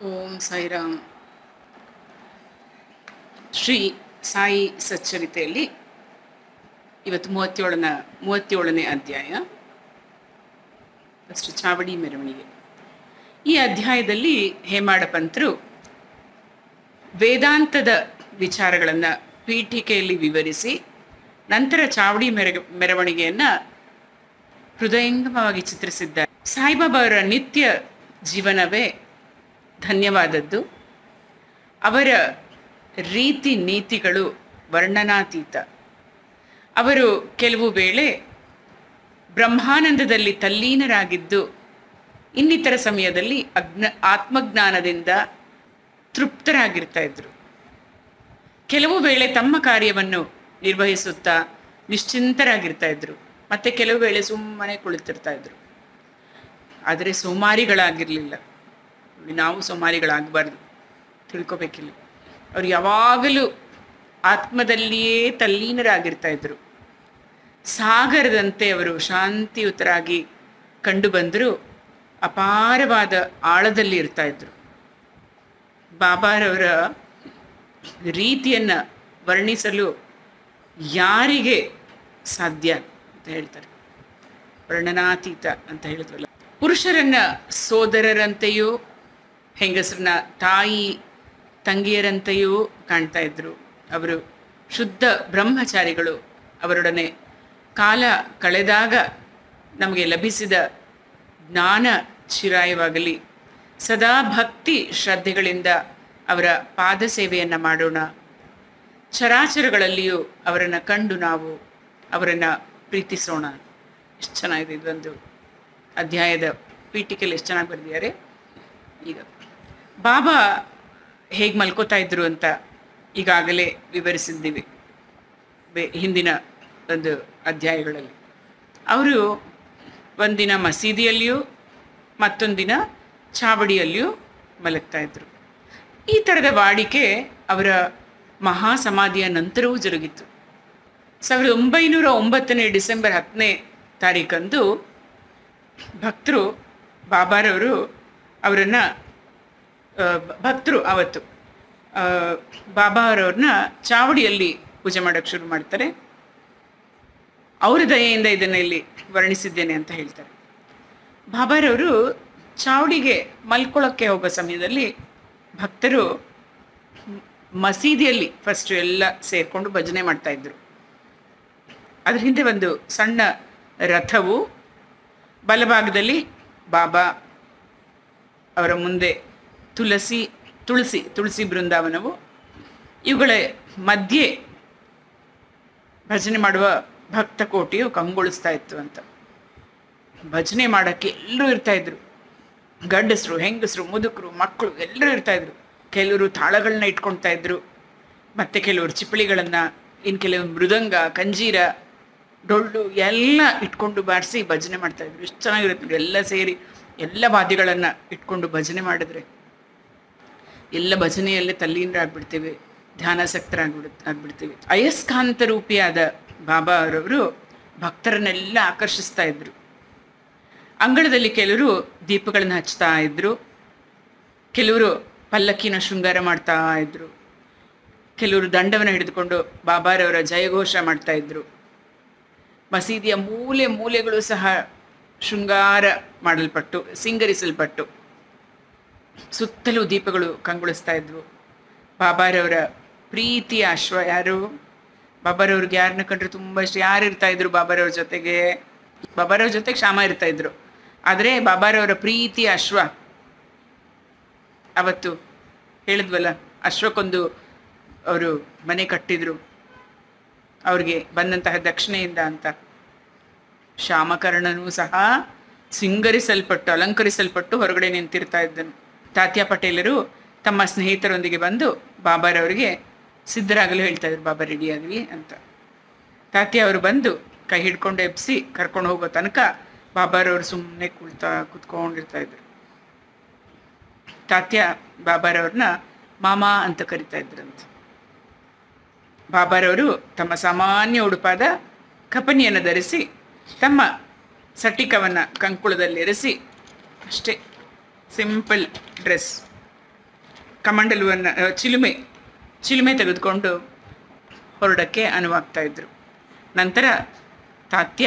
ಓಂ ಸಾಯಿರಾಮ್ ಶ್ರೀ ಸಾಯಿ ಸಚ್ಚರಿತೆಯಲ್ಲಿ ಇವತ್ತು ಮೂವತ್ತೇಳನ ಮೂವತ್ತೇಳನೇ ಅಧ್ಯಾಯ ಫಸ್ಟ್ ಚಾವಡಿ ಮೆರವಣಿಗೆ ಈ ಅಧ್ಯಾಯದಲ್ಲಿ ಹೇಮಾಡ ಪಂತರು ವೇದಾಂತದ ವಿಚಾರಗಳನ್ನು ಪೀಠಿಕೆಯಲ್ಲಿ ವಿವರಿಸಿ ನಂತರ ಚಾವಡಿ ಮೆರ ಮೆರವಣಿಗೆಯನ್ನು ಹೃದಯಂಗಮವಾಗಿ ಚಿತ್ರಿಸಿದ್ದಾರೆ ಸಾಯಿಬಾಬಾ ಅವರ ನಿತ್ಯ ಜೀವನವೇ ಧನ್ಯವಾದದ್ದು ಅವರ ರೀತಿ ನೀತಿಗಳು ವರ್ಣನಾತೀತ ಅವರು ಕೆಲವು ವೇಳೆ ಬ್ರಹ್ಮಾನಂದದಲ್ಲಿ ತಲ್ಲೀನರಾಗಿದ್ದು ಇನ್ನಿತರ ಸಮಯದಲ್ಲಿ ಅಜ್ಞ ಆತ್ಮಜ್ಞಾನದಿಂದ ತೃಪ್ತರಾಗಿರ್ತಾ ಇದ್ರು ಕೆಲವು ವೇಳೆ ತಮ್ಮ ಕಾರ್ಯವನ್ನು ನಿರ್ವಹಿಸುತ್ತಾ ನಿಶ್ಚಿಂತರಾಗಿರ್ತಾ ಇದ್ರು ಮತ್ತೆ ಕೆಲವು ವೇಳೆ ಸುಮ್ಮನೆ ಕುಳಿತಿರ್ತಾ ಇದ್ರು ಆದರೆ ಸೋಮಾರಿಗಳಾಗಿರಲಿಲ್ಲ ನಾವು ಸೋಮಾರಿಗಳಾಗಬಾರ್ದು ತಿಳ್ಕೊಬೇಕಿಲ್ಲ ಅವ್ರು ಯಾವಾಗಲೂ ಆತ್ಮದಲ್ಲಿಯೇ ತಲ್ಲೀನರಾಗಿರ್ತಾ ಇದ್ರು ಸಾಗರದಂತೆ ಅವರು ಶಾಂತಿಯುತರಾಗಿ ಕಂಡು ಬಂದರೂ ಅಪಾರವಾದ ಆಳದಲ್ಲಿ ಇರ್ತಾ ಇದ್ರು ಬಾಬಾರವರ ರೀತಿಯನ್ನು ವರ್ಣಿಸಲು ಯಾರಿಗೆ ಸಾಧ್ಯ ಅಂತ ಹೇಳ್ತಾರೆ ವರ್ಣನಾತೀತ ಅಂತ ಹೇಳಿದ್ವಲ್ಲ ಪುರುಷರನ್ನ ಸೋದರರಂತೆಯೂ ಹೆಂಗಸರನ್ನ ತಾಯಿ ತಂಗಿಯರಂತೆಯೂ ಕಾಣ್ತಾ ಇದ್ರು ಅವರು ಶುದ್ಧ ಬ್ರಹ್ಮಚಾರಿಗಳು ಅವರೊಡನೆ ಕಾಲ ಕಳೆದಾಗ ನಮಗೆ ಲಭಿಸಿದ ಜ್ಞಾನ ಚಿರಾಯವಾಗಲಿ ಸದಾ ಭಕ್ತಿ ಶ್ರದ್ಧೆಗಳಿಂದ ಅವರ ಪಾದ ಸೇವೆಯನ್ನು ಮಾಡೋಣ ಚರಾಚರಗಳಲ್ಲಿಯೂ ಅವರನ್ನು ಕಂಡು ನಾವು ಅವರನ್ನು ಪ್ರೀತಿಸೋಣ ಎಷ್ಟು ಚೆನ್ನಾಗಿದೆ ಇದೊಂದು ಅಧ್ಯಾಯದ ಪೀಠಿಕೆಯಲ್ಲಿ ಎಷ್ಟು ಚೆನ್ನಾಗಿ ಬರೆದಿದ್ದಾರೆ ಈಗ ಬಾಬಾ ಹೇಗೆ ಮಲ್ಕೋತಾ ಇದ್ರು ಅಂತ ಈಗಾಗಲೇ ವಿವರಿಸಿದ್ದೀವಿ ಬೆ ಹಿಂದಿನ ಒಂದು ಅಧ್ಯಾಯಗಳಲ್ಲಿ ಅವರು ಒಂದಿನ ಮಸೀದಿಯಲ್ಲಿಯೂ ಮತ್ತೊಂದಿನ ಚಾವಡಿಯಲ್ಲಿಯೂ ಮಲಗ್ತಾ ಇದ್ರು ಈ ಥರದ ವಾಡಿಕೆ ಅವರ ಮಹಾ ಸಮಾಧಿಯ ನಂತರವೂ ಜರುಗಿತು ಸಾವಿರದ ಒಂಬೈನೂರ ಒಂಬತ್ತನೇ ಡಿಸೆಂಬರ್ ಹತ್ತನೇ ತಾರೀಕಂದು ಭಕ್ತರು ಬಾಬಾರವರು ಅವರನ್ನು ಭಕ್ತರು ಅವತ್ತು ಬಾಬಾರವ್ರನ್ನ ಚಾವಡಿಯಲ್ಲಿ ಪೂಜೆ ಮಾಡೋಕ್ಕೆ ಶುರು ಮಾಡ್ತಾರೆ ಅವರ ದಯೆಯಿಂದ ಇದನ್ನು ಇಲ್ಲಿ ವರ್ಣಿಸಿದ್ದೇನೆ ಅಂತ ಹೇಳ್ತಾರೆ ಬಾಬಾರವರು ಚಾವಡಿಗೆ ಮಲ್ಕೊಳ್ಳೋಕ್ಕೆ ಹೋಗೋ ಸಮಯದಲ್ಲಿ ಭಕ್ತರು ಮಸೀದಿಯಲ್ಲಿ ಫಸ್ಟ್ ಎಲ್ಲ ಸೇರಿಕೊಂಡು ಭಜನೆ ಮಾಡ್ತಾ ಇದ್ರು ಅದ್ರ ಹಿಂದೆ ಒಂದು ಸಣ್ಣ ರಥವು ಬಲಭಾಗದಲ್ಲಿ ಬಾಬಾ ಅವರ ಮುಂದೆ ತುಳಸಿ ತುಳಸಿ ತುಳಸಿ ಬೃಂದಾವನವು ಇವುಗಳ ಮಧ್ಯೆ ಭಜನೆ ಮಾಡುವ ಭಕ್ತ ಕೋಟಿಯು ಕಂಗೊಳಿಸ್ತಾ ಇತ್ತು ಅಂತ ಭಜನೆ ಮಾಡೋಕ್ಕೆ ಎಲ್ಲರೂ ಇರ್ತಾ ಇದ್ರು ಗಂಡಸರು ಹೆಂಗಸರು ಮುದುಕರು ಮಕ್ಕಳು ಎಲ್ಲರೂ ಇರ್ತಾ ಇದ್ರು ಕೆಲವರು ತಾಳಗಳನ್ನ ಇಟ್ಕೊಳ್ತಾ ಇದ್ರು ಮತ್ತೆ ಕೆಲವರು ಚಿಪ್ಪಳಿಗಳನ್ನು ಇನ್ನು ಕೆಲವರು ಮೃದಂಗ ಕಂಜೀರ ಡೊಳ್ಳು ಎಲ್ಲ ಇಟ್ಕೊಂಡು ಬಾರಿಸಿ ಭಜನೆ ಮಾಡ್ತಾ ಇದ್ರು ಎಷ್ಟು ಚೆನ್ನಾಗಿರುತ್ತೆ ನೋಡಿ ಎಲ್ಲ ಸೇರಿ ಎಲ್ಲ ವಾದ್ಯಗಳನ್ನು ಇಟ್ಕೊಂಡು ಭಜನೆ ಮಾಡಿದ್ರೆ ಎಲ್ಲ ಭಜನೆಯಲ್ಲೇ ತಲ್ಲೀನರಾಗ್ಬಿಡ್ತೀವಿ ಧ್ಯಾನಾಸಕ್ತರಾಗ್ಬಿಡ್ ಆಗ್ಬಿಡ್ತೀವಿ ಅಯಸ್ಕಾಂತ ರೂಪಿಯಾದ ಬಾಬಾ ಅವರವರು ಭಕ್ತರನ್ನೆಲ್ಲ ಆಕರ್ಷಿಸ್ತಾ ಇದ್ರು ಅಂಗಳದಲ್ಲಿ ಕೆಲವರು ದೀಪಗಳನ್ನು ಹಚ್ತಾ ಇದ್ರು ಕೆಲವರು ಪಲ್ಲಕ್ಕಿನ ಶೃಂಗಾರ ಮಾಡ್ತಾ ಇದ್ರು ಕೆಲವರು ದಂಡವನ್ನು ಹಿಡಿದುಕೊಂಡು ಬಾಬಾರವರ ಜಯಘೋಷ ಮಾಡ್ತಾ ಇದ್ರು ಮಸೀದಿಯ ಮೂಲೆ ಮೂಲೆಗಳು ಸಹ ಶೃಂಗಾರ ಮಾಡಲ್ಪಟ್ಟು ಸಿಂಗರಿಸಲ್ಪಟ್ಟು ಸುತ್ತಲೂ ದೀಪಗಳು ಕಂಗೊಳಿಸ್ತಾ ಇದ್ವು ಬಾಬಾರವರ ಪ್ರೀತಿಯ ಅಶ್ವ ಯಾರು ಬಾಬಾರವ್ರಿಗೆ ಯಾರನ್ನ ಕಂಡ್ರೆ ತುಂಬ ಇಷ್ಟ ಯಾರು ಇರ್ತಾ ಇದ್ರು ಬಾಬಾರವ್ರ ಜೊತೆಗೆ ಬಾಬಾರವ್ರ ಜೊತೆಗೆ ಶ್ಯಾಮ ಇರ್ತಾ ಇದ್ರು ಆದರೆ ಬಾಬಾರವರ ಪ್ರೀತಿಯ ಅಶ್ವ ಅವತ್ತು ಹೇಳಿದ್ವಲ್ಲ ಅಶ್ವಕ್ಕೊಂದು ಅವರು ಮನೆ ಕಟ್ಟಿದ್ರು ಅವ್ರಿಗೆ ಬಂದಂತಹ ದಕ್ಷಿಣೆಯಿಂದ ಅಂತ ಶ್ಯಾಮಕರ್ಣನೂ ಸಹ ಸಿಂಗರಿಸಲ್ಪಟ್ಟು ಅಲಂಕರಿಸಲ್ಪಟ್ಟು ಹೊರಗಡೆ ನಿಂತಿರ್ತಾ ಇದ್ದನು ತಾತ್ಯಾ ಪಟೇಲರು ತಮ್ಮ ಸ್ನೇಹಿತರೊಂದಿಗೆ ಬಂದು ಬಾಬಾರವರಿಗೆ ಸಿದ್ಧರಾಗಲು ಹೇಳ್ತಾ ಇದ್ರು ಬಾಬಾ ರೆಡಿ ಆಗಲಿ ಅಂತ ತಾತ್ಯ ಅವರು ಬಂದು ಕೈ ಹಿಡ್ಕೊಂಡು ಎಬ್ಸಿ ಕರ್ಕೊಂಡು ಹೋಗೋ ತನಕ ಬಾಬಾರವರು ಸುಮ್ಮನೆ ಕುಳ್ತಾ ಕುತ್ಕೊಂಡಿರ್ತಾ ಇದ್ರು ತಾತ್ಯ ಬಾಬಾರವ್ರನ್ನ ಮಾಮ ಅಂತ ಕರಿತಾ ಇದ್ರಂತೆ ಬಾಬಾರವರು ತಮ್ಮ ಸಾಮಾನ್ಯ ಉಡುಪಾದ ಕಪನಿಯನ್ನು ಧರಿಸಿ ತಮ್ಮ ಸಟಿಕವನ್ನು ಕಂಕುಳದಲ್ಲಿ ಇರಿಸಿ ಅಷ್ಟೇ ಸಿಂಪಲ್ ಡ್ರೆಸ್ ಕಮಂಡಲುವನ್ನು ಆ, ಚಿಲುಮೆ ಚಿಲುಮೆ ತೆಗೆದುಕೊಂಡು ಹೊರಡಕ್ಕೆ ಅನುವಾಗ್ತಾ ಇದ್ರು ನಂತರ ತಾತ್ಯ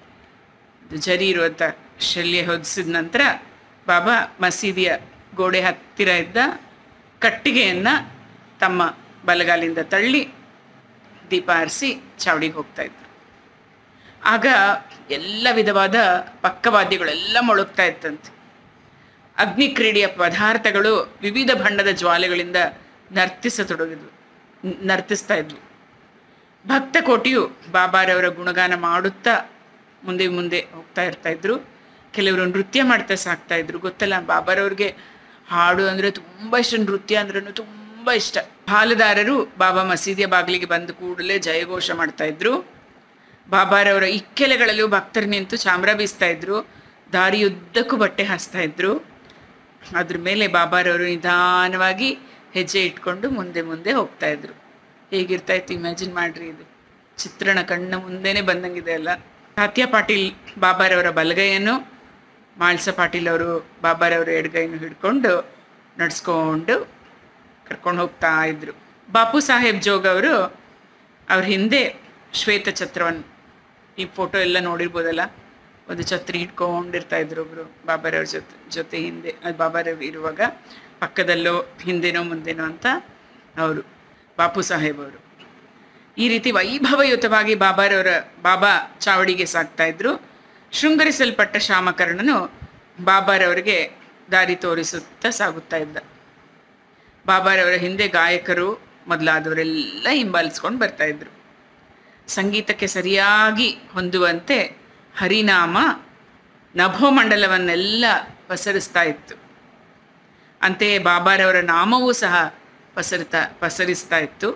ಜರಿ ಇರುವಂಥ ಶಲ್ಯ ಹೊದಿಸಿದ ನಂತರ ಬಾಬಾ ಮಸೀದಿಯ ಗೋಡೆ ಹತ್ತಿರ ಇದ್ದ ಕಟ್ಟಿಗೆಯನ್ನು ತಮ್ಮ ಬಲಗಾಲಿಂದ ತಳ್ಳಿ ದೀಪ ಆರಿಸಿ ಚಾವಡಿಗೆ ಹೋಗ್ತಾ ಇದ್ರು ಆಗ ಎಲ್ಲ ವಿಧವಾದ ಪಕ್ಕವಾದ್ಯಗಳೆಲ್ಲ ಮೊಳಗ್ತಾ ಇತ್ತಂತೆ ಅಗ್ನಿ ಕ್ರೀಡೆಯ ಪದಾರ್ಥಗಳು ವಿವಿಧ ಬಣ್ಣದ ಜ್ವಾಲೆಗಳಿಂದ ನರ್ತಿಸತೊಡಗಿದ್ವು ನ- ನರ್ತಿಸ್ತಾ ಇದ್ವು ಭಕ್ತ ಕೋಟಿಯು ಬಾಬಾರವರ ಗುಣಗಾನ ಮಾಡುತ್ತಾ ಮುಂದೆ ಮುಂದೆ ಹೋಗ್ತಾ ಇರ್ತಾ ಇದ್ರು ಕೆಲವರು ನೃತ್ಯ ಮಾಡ್ತಾ ಸಾಕ್ತಾ ಇದ್ರು ಗೊತ್ತಲ್ಲ ಬಾಬಾರವ್ರಿಗೆ ಹಾಡು ಅಂದರೆ ತುಂಬ ಇಷ್ಟ ನೃತ್ಯ ಅಂದ್ರೂ ತುಂಬ ಇಷ್ಟ ಹಾಲುದಾರರು ಬಾಬಾ ಮಸೀದಿಯ ಬಾಗಿಲಿಗೆ ಬಂದ ಕೂಡಲೇ ಜಯಘೋಷ ಮಾಡ್ತಾ ಇದ್ರು ಬಾಬಾರವರ ಇಕ್ಕೆಲೆಗಳಲ್ಲೂ ಭಕ್ತರು ನಿಂತು ಚಾಮ್ರ ಬೀಸ್ತಾ ಇದ್ರು ದಾರಿಯುದ್ದಕ್ಕೂ ಬಟ್ಟೆ ಹಾಸ್ತಾ ಇದ್ರು ಅದ್ರ ಮೇಲೆ ಬಾಬಾರವರು ನಿಧಾನವಾಗಿ ಹೆಜ್ಜೆ ಇಟ್ಕೊಂಡು ಮುಂದೆ ಮುಂದೆ ಹೋಗ್ತಾ ಇದ್ರು ಹೇಗಿರ್ತಾ ಇತ್ತು ಇಮ್ಯಾಜಿನ್ ಮಾಡ್ರಿ ಇದು ಚಿತ್ರಣ ಕಣ್ಣ ಮುಂದೆನೆ ಬಂದಂಗಿದೆ ಅಲ್ಲ ತಾತ್ಯ ಪಾಟೀಲ್ ಬಾಬಾರವರ ಬಲಗೈಯನ್ನು ಮಾಳ್ಸ ಪಾಟೀಲ್ ಅವರು ಬಾಬಾರವರ ಎಡಗೈಯನ್ನು ಹಿಡ್ಕೊಂಡು ನಡ್ಸ್ಕೊಂಡು ಕರ್ಕೊಂಡು ಹೋಗ್ತಾ ಇದ್ರು ಬಾಪು ಸಾಹೇಬ್ ಜೋಗ್ ಅವರು ಅವ್ರ ಹಿಂದೆ ಶ್ವೇತ ಛತ್ರವನ್ನು ಈ ಫೋಟೋ ಎಲ್ಲ ನೋಡಿರ್ಬೋದಲ್ಲ ಒಂದು ಛತ್ರಿ ಇಟ್ಕೊಂಡಿರ್ತಾ ಇದ್ರು ಒಬ್ರು ಬಾಬಾರವ್ರ ಜೊತೆ ಜೊತೆ ಹಿಂದೆ ಅದು ಬಾಬಾರವ್ರು ಇರುವಾಗ ಪಕ್ಕದಲ್ಲೋ ಹಿಂದೆನೋ ಮುಂದೆನೋ ಅಂತ ಅವರು ಬಾಪು ಸಾಹೇಬ್ ಅವರು ಈ ರೀತಿ ವೈಭವಯುತವಾಗಿ ಬಾಬಾರವರ ಬಾಬಾ ಚಾವಡಿಗೆ ಸಾಕ್ತಾ ಇದ್ರು ಶೃಂಗರಿಸಲ್ಪಟ್ಟ ಶ್ಯಾಮಕರ್ಣನು ಬಾಬಾರವರಿಗೆ ದಾರಿ ತೋರಿಸುತ್ತಾ ಸಾಗುತ್ತಾ ಇದ್ದ ಬಾಬಾರವರ ಹಿಂದೆ ಗಾಯಕರು ಮೊದಲಾದವರೆಲ್ಲ ಹಿಂಬಾಲಿಸ್ಕೊಂಡು ಬರ್ತಾ ಇದ್ರು ಸಂಗೀತಕ್ಕೆ ಸರಿಯಾಗಿ ಹೊಂದುವಂತೆ ಹರಿನಾಮ ನಭೋಮಂಡಲವನ್ನೆಲ್ಲ ಪಸರಿಸ್ತಾ ಇತ್ತು ಅಂತೆಯೇ ಬಾಬಾರವರ ನಾಮವೂ ಸಹ ಪಸರಿತಾ ಪಸರಿಸ್ತಾ ಇತ್ತು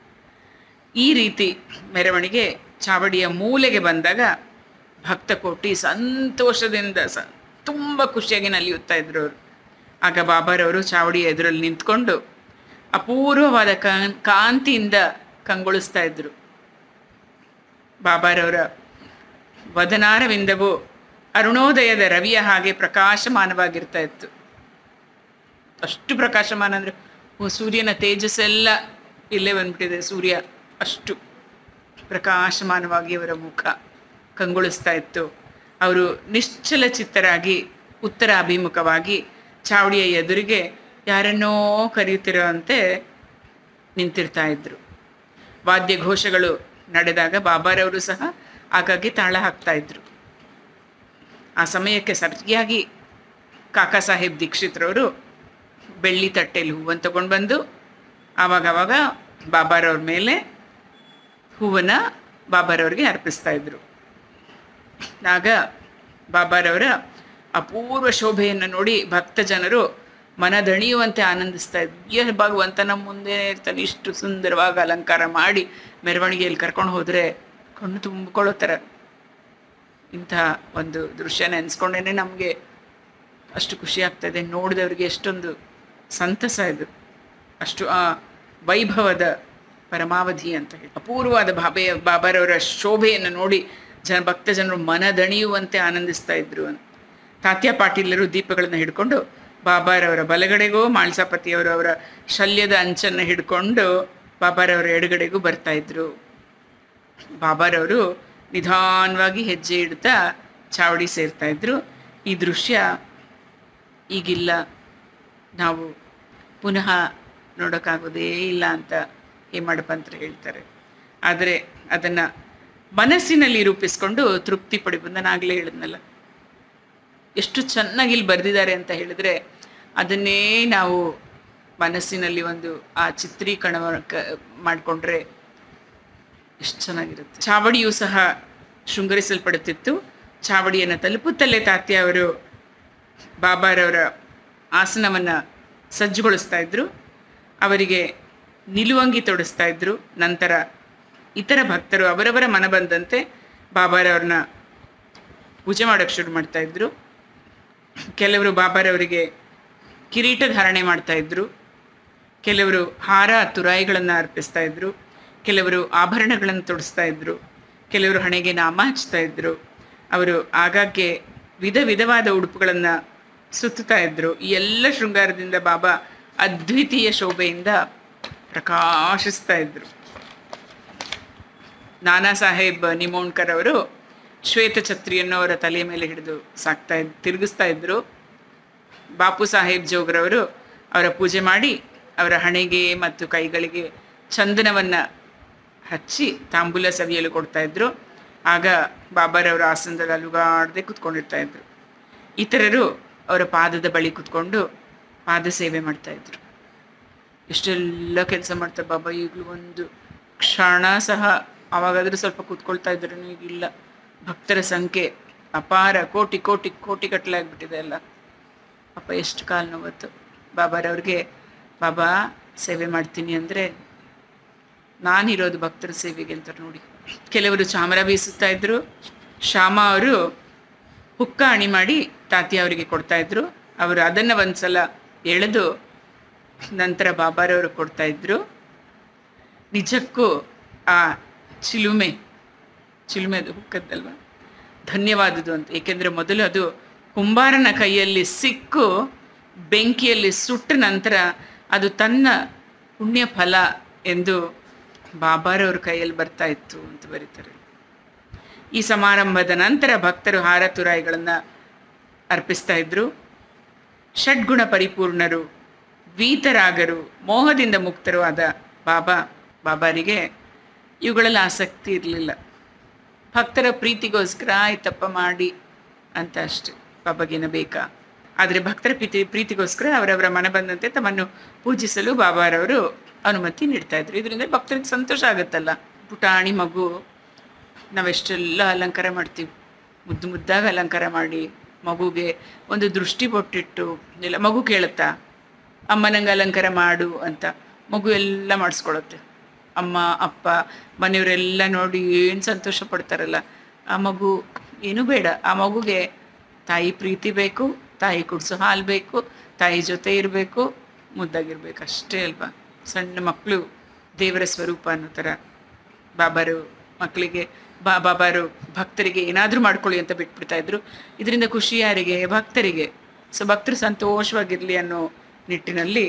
ಈ ರೀತಿ ಮೆರವಣಿಗೆ ಚಾವಡಿಯ ಮೂಲೆಗೆ ಬಂದಾಗ ಭಕ್ತಕೋಟಿ ಸಂತೋಷದಿಂದ ಸ ತುಂಬ ಖುಷಿಯಾಗಿ ನಲಿಯುತ್ತಾ ಇದ್ರು ಅವರು ಆಗ ಬಾಬಾರವರು ಚಾವಡಿಯ ಎದುರಲ್ಲಿ ನಿಂತ್ಕೊಂಡು ಅಪೂರ್ವವಾದ ಕಾನ್ ಕಾಂತಿಯಿಂದ ಕಂಗೊಳಿಸ್ತಾ ಇದ್ರು ಬಾಬಾರವರ ವದನಾರವಿಂದವು ಅರುಣೋದಯದ ರವಿಯ ಹಾಗೆ ಪ್ರಕಾಶಮಾನವಾಗಿರ್ತಾ ಇತ್ತು ಅಷ್ಟು ಪ್ರಕಾಶಮಾನ ಅಂದರೆ ಸೂರ್ಯನ ತೇಜಸ್ಸೆಲ್ಲ ಇಲ್ಲೇ ಬಂದ್ಬಿಟ್ಟಿದೆ ಸೂರ್ಯ ಅಷ್ಟು ಪ್ರಕಾಶಮಾನವಾಗಿ ಅವರ ಮುಖ ಕಂಗೊಳಿಸ್ತಾ ಇತ್ತು ಅವರು ನಿಶ್ಚಲ ಚಿತ್ತರಾಗಿ ಉತ್ತರ ಅಭಿಮುಖವಾಗಿ ಚಾವಡಿಯ ಎದುರಿಗೆ ಯಾರನ್ನೋ ಕರೆಯುತ್ತಿರುವಂತೆ ನಿಂತಿರ್ತಾ ಇದ್ರು ವಾದ್ಯ ಘೋಷಗಳು ನಡೆದಾಗ ಬಾಬಾರವರು ಸಹ ಆಗಾಗ್ಗೆ ತಾಳ ಹಾಕ್ತಾ ಇದ್ರು ಆ ಸಮಯಕ್ಕೆ ಸರಿಯಾಗಿ ಕಾಕಾ ಸಾಹೇಬ್ ದೀಕ್ಷಿತ್ರವರು ಬೆಳ್ಳಿ ತಟ್ಟೆಯಲ್ಲಿ ಹೂವನ್ನು ತಗೊಂಡು ಬಂದು ಆವಾಗವಾಗ ಬಾಬಾರವ್ರ ಮೇಲೆ ಹೂವನ್ನು ಬಾಬಾರವ್ರಿಗೆ ಅರ್ಪಿಸ್ತಾ ಇದ್ರು ಆಗ ಬಾಬಾರವರ ಅಪೂರ್ವ ಶೋಭೆಯನ್ನು ನೋಡಿ ಭಕ್ತ ಜನರು ಮನದಣಿಯುವಂತೆ ಆನಂದಿಸ್ತಾ ಇದ್ರು ಏ ಭಗವಂತ ನಮ್ಮ ಮುಂದೆ ಇರ್ತಾನೆ ಇಷ್ಟು ಸುಂದರವಾಗಿ ಅಲಂಕಾರ ಮಾಡಿ ಮೆರವಣಿಗೆಯಲ್ಲಿ ಕರ್ಕೊಂಡು ಹೋದರೆ ಕಣ್ಣು ತುಂಬಿಕೊಳ್ಳೋ ಥರ ಇಂಥ ಒಂದು ದೃಶ್ಯ ನೆನೆಸ್ಕೊಂಡೇ ನಮಗೆ ಅಷ್ಟು ಖುಷಿ ಆಗ್ತದೆ ನೋಡಿದವರಿಗೆ ಎಷ್ಟೊಂದು ಸಂತಸ ಇದು ಅಷ್ಟು ಆ ವೈಭವದ ಪರಮಾವಧಿ ಅಂತ ಹೇಳಿ ಅಪೂರ್ವವಾದ ಬಾಬೆಯ ಬಾಬಾರವರ ಶೋಭೆಯನ್ನು ನೋಡಿ ಜನ ಭಕ್ತ ಜನರು ಮನದಣಿಯುವಂತೆ ಆನಂದಿಸ್ತಾ ಇದ್ರು ಅಂತ ತಾತ್ಯ ಪಾಟೀಲರು ದೀಪಗಳನ್ನು ಹಿಡ್ಕೊಂಡು ಬಾಬಾರವರ ಬಲಗಡೆಗೂ ಮಾಳ್ಸಾಪತಿಯವರು ಅವರ ಶಲ್ಯದ ಅಂಚನ್ನು ಹಿಡ್ಕೊಂಡು ಬಾಬಾರವರ ಎಡಗಡೆಗೂ ಬರ್ತಾ ಇದ್ರು ಬಾಬಾರವರು ನಿಧಾನವಾಗಿ ಹೆಜ್ಜೆ ಇಡ್ತಾ ಚಾವಡಿ ಸೇರ್ತಾ ಇದ್ರು ಈ ದೃಶ್ಯ ಈಗಿಲ್ಲ ನಾವು ಪುನಃ ನೋಡೋಕ್ಕಾಗೋದೇ ಇಲ್ಲ ಅಂತ ಹೇಮಡಪಂತರು ಹೇಳ್ತಾರೆ ಆದರೆ ಅದನ್ನು ಮನಸ್ಸಿನಲ್ಲಿ ರೂಪಿಸ್ಕೊಂಡು ತೃಪ್ತಿ ಪಡಿಬೋದು ನಾನು ಆಗಲೇ ಹೇಳಿದ್ನಲ್ಲ ಎಷ್ಟು ಚೆನ್ನಾಗಿ ಇಲ್ಲಿ ಬರೆದಿದ್ದಾರೆ ಅಂತ ಹೇಳಿದ್ರೆ ಅದನ್ನೇ ನಾವು ಮನಸ್ಸಿನಲ್ಲಿ ಒಂದು ಆ ಚಿತ್ರೀಕರಣ ಮಾಡಿಕೊಂಡ್ರೆ ಎಷ್ಟು ಚೆನ್ನಾಗಿರುತ್ತೆ ಚಾವಡಿಯು ಸಹ ಶೃಂಗರಿಸಲ್ಪಡುತ್ತಿತ್ತು ಚಾವಡಿಯನ್ನು ತಲುಪುತ್ತಲೇ ತಾತ್ಯ ಅವರು ಬಾಬಾರವರ ಆಸನವನ್ನು ಸಜ್ಜುಗೊಳಿಸ್ತಾ ಇದ್ರು ಅವರಿಗೆ ನಿಲುವಂಗಿ ತೊಡಿಸ್ತಾ ಇದ್ರು ನಂತರ ಇತರ ಭಕ್ತರು ಅವರವರ ಮನ ಬಂದಂತೆ ಬಾಬಾರವ್ರನ್ನ ಪೂಜೆ ಮಾಡೋಕ್ಕೆ ಶುರು ಮಾಡ್ತಾ ಇದ್ರು ಕೆಲವರು ಬಾಬಾರವರಿಗೆ ಕಿರೀಟ ಧಾರಣೆ ಮಾಡ್ತಾ ಇದ್ರು ಕೆಲವರು ಹಾರ ತುರಾಯಿಗಳನ್ನು ಅರ್ಪಿಸ್ತಾ ಇದ್ರು ಕೆಲವರು ಆಭರಣಗಳನ್ನು ತೊಡಿಸ್ತಾ ಇದ್ರು ಕೆಲವರು ಹಣೆಗೆ ನಾಮ ಹಚ್ತಾ ಇದ್ರು ಅವರು ಆಗಾಗ್ಗೆ ವಿಧ ವಿಧವಾದ ಉಡುಪುಗಳನ್ನು ಸುತ್ತುತ್ತಾ ಇದ್ರು ಈ ಎಲ್ಲ ಶೃಂಗಾರದಿಂದ ಬಾಬಾ ಅದ್ವಿತೀಯ ಶೋಭೆಯಿಂದ ಪ್ರಕಾಶಿಸ್ತಾ ಇದ್ರು ನಾನಾ ಸಾಹೇಬ್ ನಿಮೋಣ್ಕರ್ ಅವರು ಶ್ವೇತ ಛತ್ರಿಯನ್ನು ಅವರ ತಲೆಯ ಮೇಲೆ ಹಿಡಿದು ಸಾಕ್ತಾ ಇದ್ ತಿರುಗಿಸ್ತಾ ಇದ್ರು ಬಾಪು ಸಾಹೇಬ್ ಜೋಗ್ರವರು ಅವರ ಪೂಜೆ ಮಾಡಿ ಅವರ ಹಣೆಗೆ ಮತ್ತು ಕೈಗಳಿಗೆ ಚಂದನವನ್ನು ಹಚ್ಚಿ ತಾಂಬೂಲ ಸವಿಯಲು ಕೊಡ್ತಾ ಇದ್ರು ಆಗ ಬಾಬಾರವರ ಆಸನದಲ್ಲಿ ಅಲುಗಾಡದೆ ಕುತ್ಕೊಂಡಿರ್ತಾ ಇದ್ರು ಇತರರು ಅವರ ಪಾದದ ಬಳಿ ಕುತ್ಕೊಂಡು ಪಾದ ಸೇವೆ ಮಾಡ್ತಾ ಇದ್ರು ಎಷ್ಟೆಲ್ಲ ಕೆಲಸ ಮಾಡ್ತಾರೆ ಬಾಬಾ ಈಗಲೂ ಒಂದು ಕ್ಷಣ ಸಹ ಅವಾಗಾದರೂ ಸ್ವಲ್ಪ ಕೂತ್ಕೊಳ್ತಾ ಇದ್ರು ಈಗಿಲ್ಲ ಭಕ್ತರ ಸಂಖ್ಯೆ ಅಪಾರ ಕೋಟಿ ಕೋಟಿ ಕೋಟಿ ಕಟ್ಟಲೆ ಆಗ್ಬಿಟ್ಟಿದೆ ಎಲ್ಲ ಪಾಪ ಎಷ್ಟು ಕಾಲು ನೋವತ್ತು ಬಾಬಾರವ್ರಿಗೆ ಬಾಬಾ ಸೇವೆ ಮಾಡ್ತೀನಿ ಅಂದರೆ ನಾನಿರೋದು ಭಕ್ತರ ಸೇವೆಗೆ ಅಂತ ನೋಡಿ ಕೆಲವರು ಚಾಮರ ಬೀಸುತ್ತಾ ಇದ್ರು ಶ್ಯಾಮ ಅವರು ಹುಕ್ಕ ಅಣಿ ಮಾಡಿ ತಾತಿ ಅವರಿಗೆ ಕೊಡ್ತಾ ಇದ್ರು ಅವರು ಅದನ್ನು ಒಂದ್ಸಲ ಎಳೆದು ನಂತರ ಬಾಬಾರವರು ಕೊಡ್ತಾ ಇದ್ರು ನಿಜಕ್ಕೂ ಆ ಚಿಲುಮೆ ಚಿಲುಮೆ ಅದು ಹುಕ್ಕದ್ದಲ್ವ ಧನ್ಯವಾದದ್ದು ಅಂತ ಏಕೆಂದರೆ ಮೊದಲು ಅದು ಕುಂಬಾರನ ಕೈಯಲ್ಲಿ ಸಿಕ್ಕು ಬೆಂಕಿಯಲ್ಲಿ ಸುಟ್ಟ ನಂತರ ಅದು ತನ್ನ ಪುಣ್ಯ ಫಲ ಎಂದು ಬಾಬಾರವ್ರ ಕೈಯಲ್ಲಿ ಬರ್ತಾ ಇತ್ತು ಅಂತ ಬರೀತಾರೆ ಈ ಸಮಾರಂಭದ ನಂತರ ಭಕ್ತರು ಹಾರ ತುರಾಯಿಗಳನ್ನು ಅರ್ಪಿಸ್ತಾ ಇದ್ರು ಷಡ್ಗುಣ ಪರಿಪೂರ್ಣರು ವೀತರಾಗರು ಮೋಹದಿಂದ ಮುಕ್ತರು ಆದ ಬಾಬಾ ಬಾಬಾರಿಗೆ ಇವುಗಳಲ್ಲಿ ಆಸಕ್ತಿ ಇರಲಿಲ್ಲ ಭಕ್ತರ ಪ್ರೀತಿಗೋಸ್ಕರ ಆಯ್ತಪ್ಪ ಮಾಡಿ ಅಂತ ಅಷ್ಟೆ ಬಾಬಾಗೇನ ಬೇಕಾ ಆದರೆ ಭಕ್ತರ ಪ್ರೀತಿ ಪ್ರೀತಿಗೋಸ್ಕರ ಅವರವರ ಮನ ಬಂದಂತೆ ತಮ್ಮನ್ನು ಪೂಜಿಸಲು ಬಾಬಾರವರು ಅನುಮತಿ ನೀಡ್ತಾ ಇದ್ರು ಇದರಿಂದ ಭಕ್ತರಿಗೆ ಸಂತೋಷ ಆಗುತ್ತಲ್ಲ ಪುಟಾಣಿ ಮಗು ನಾವೆಷ್ಟೆಲ್ಲ ಅಲಂಕಾರ ಮಾಡ್ತೀವಿ ಮುದ್ದು ಮುದ್ದಾಗಿ ಅಲಂಕಾರ ಮಾಡಿ ಮಗುಗೆ ಒಂದು ದೃಷ್ಟಿ ಬೊಟ್ಟಿಟ್ಟು ಇಲ್ಲ ಮಗು ಕೇಳುತ್ತಾ ಅಮ್ಮ ನಂಗೆ ಅಲಂಕಾರ ಮಾಡು ಅಂತ ಮಗು ಎಲ್ಲ ಮಾಡಿಸ್ಕೊಳುತ್ತೆ ಅಮ್ಮ ಅಪ್ಪ ಮನೆಯವರೆಲ್ಲ ನೋಡಿ ಏನು ಸಂತೋಷ ಪಡ್ತಾರಲ್ಲ ಆ ಮಗು ಏನೂ ಬೇಡ ಆ ಮಗುಗೆ ತಾಯಿ ಪ್ರೀತಿ ಬೇಕು ತಾಯಿ ಕುಡಿಸೋ ಹಾಲು ಬೇಕು ತಾಯಿ ಜೊತೆ ಇರಬೇಕು ಮುದ್ದಾಗಿರ್ಬೇಕು ಅಷ್ಟೇ ಅಲ್ವಾ ಸಣ್ಣ ಮಕ್ಕಳು ದೇವರ ಸ್ವರೂಪ ಅನ್ನೋ ಥರ ಬಾಬಾರು ಮಕ್ಕಳಿಗೆ ಬಾ ಬಾಬಾರು ಭಕ್ತರಿಗೆ ಏನಾದರೂ ಮಾಡ್ಕೊಳ್ಳಿ ಅಂತ ಬಿಟ್ಬಿಡ್ತಾ ಇದ್ರು ಇದರಿಂದ ಖುಷಿ ಯಾರಿಗೆ ಭಕ್ತರಿಗೆ ಸೊ ಭಕ್ತರು ಸಂತೋಷವಾಗಿರಲಿ ಅನ್ನೋ ನಿಟ್ಟಿನಲ್ಲಿ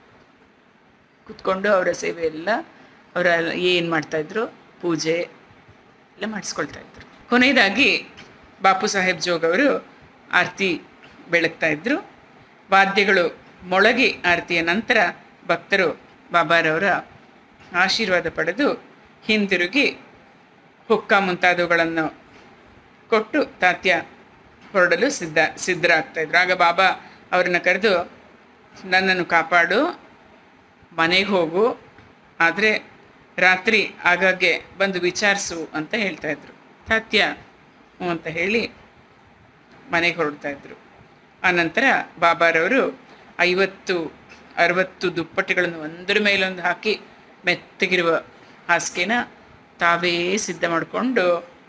ಕುತ್ಕೊಂಡು ಅವರ ಸೇವೆ ಎಲ್ಲ ಅವರ ಏನು ಮಾಡ್ತಾಯಿದ್ರು ಪೂಜೆ ಎಲ್ಲ ಮಾಡಿಸ್ಕೊಳ್ತಾ ಇದ್ರು ಕೊನೆಯದಾಗಿ ಬಾಪು ಸಾಹೇಬ್ ಜೋಗ್ ಅವರು ಆರತಿ ಬೆಳಗ್ತಾ ಇದ್ರು ವಾದ್ಯಗಳು ಮೊಳಗಿ ಆರತಿಯ ನಂತರ ಭಕ್ತರು ಬಾಬಾರವರ ಆಶೀರ್ವಾದ ಪಡೆದು ಹಿಂದಿರುಗಿ ಹುಕ್ಕ ಮುಂತಾದವುಗಳನ್ನು ಕೊಟ್ಟು ತಾತ್ಯ ಹೊರಡಲು ಸಿದ್ಧ ಸಿದ್ಧರಾಗ್ತಾ ಇದ್ರು ಆಗ ಬಾಬಾ ಅವ್ರನ್ನ ಕರೆದು ನನ್ನನ್ನು ಕಾಪಾಡು ಮನೆಗೆ ಹೋಗು ಆದರೆ ರಾತ್ರಿ ಆಗಾಗ್ಗೆ ಬಂದು ವಿಚಾರಿಸು ಅಂತ ಹೇಳ್ತಾ ಇದ್ರು ತಾತ್ಯ ಹ್ಞೂ ಅಂತ ಹೇಳಿ ಮನೆಗೆ ಹೊರಡ್ತಾ ಇದ್ರು ಆನಂತರ ಬಾಬಾರವರು ಐವತ್ತು ಅರವತ್ತು ದುಪ್ಪಟ್ಟಿಗಳನ್ನು ಒಂದರ ಮೇಲೊಂದು ಹಾಕಿ ಮೆತ್ತಗಿರುವ ಹಾಸಿಗೆನ ತಾವೇ ಸಿದ್ಧ ಮಾಡಿಕೊಂಡು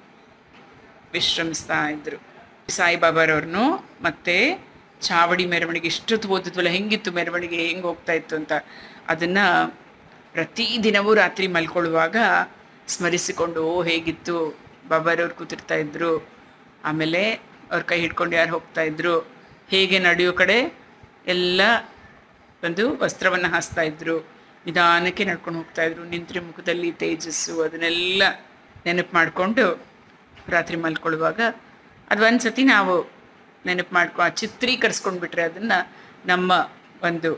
ವಿಶ್ರಮಿಸ್ತಾ ಇದ್ರು ಸಾಯಿಬಾಬಾರವ್ರನ್ನು ಮತ್ತೆ ಚಾವಡಿ ಮೆರವಣಿಗೆ ಇಷ್ಟೊತ್ತು ಓದಿದ್ವಲ್ಲ ಹೆಂಗಿತ್ತು ಮೆರವಣಿಗೆ ಹೆಂಗೆ ಹೋಗ್ತಾ ಇತ್ತು ಅಂತ ಅದನ್ನು ಪ್ರತಿದಿನವೂ ರಾತ್ರಿ ಮಲ್ಕೊಳ್ಳುವಾಗ ಸ್ಮರಿಸಿಕೊಂಡು ಓ ಹೇಗಿತ್ತು ಬಾಬಾರವ್ರು ಕೂತಿರ್ತಾ ಇದ್ರು ಆಮೇಲೆ ಅವ್ರ ಕೈ ಹಿಡ್ಕೊಂಡು ಯಾರು ಹೋಗ್ತಾ ಇದ್ರು ಹೇಗೆ ನಡೆಯೋ ಕಡೆ ಎಲ್ಲ ಒಂದು ವಸ್ತ್ರವನ್ನು ಹಾಸ್ತಾ ಇದ್ರು ನಿಧಾನಕ್ಕೆ ನಡ್ಕೊಂಡು ಹೋಗ್ತಾ ಇದ್ರು ನಿಂತ್ರೆ ಮುಖದಲ್ಲಿ ತೇಜಸ್ಸು ಅದನ್ನೆಲ್ಲ ನೆನಪು ಮಾಡಿಕೊಂಡು ರಾತ್ರಿ ಮಲ್ಕೊಳ್ಳುವಾಗ ಅದು ಒಂದು ಸತಿ ನಾವು ನೆನಪು ಮಾಡ್ಕೊ ಚಿತ್ರೀಕರಿಸ್ಕೊಂಡು ಬಿಟ್ರೆ ಅದನ್ನು ನಮ್ಮ ಒಂದು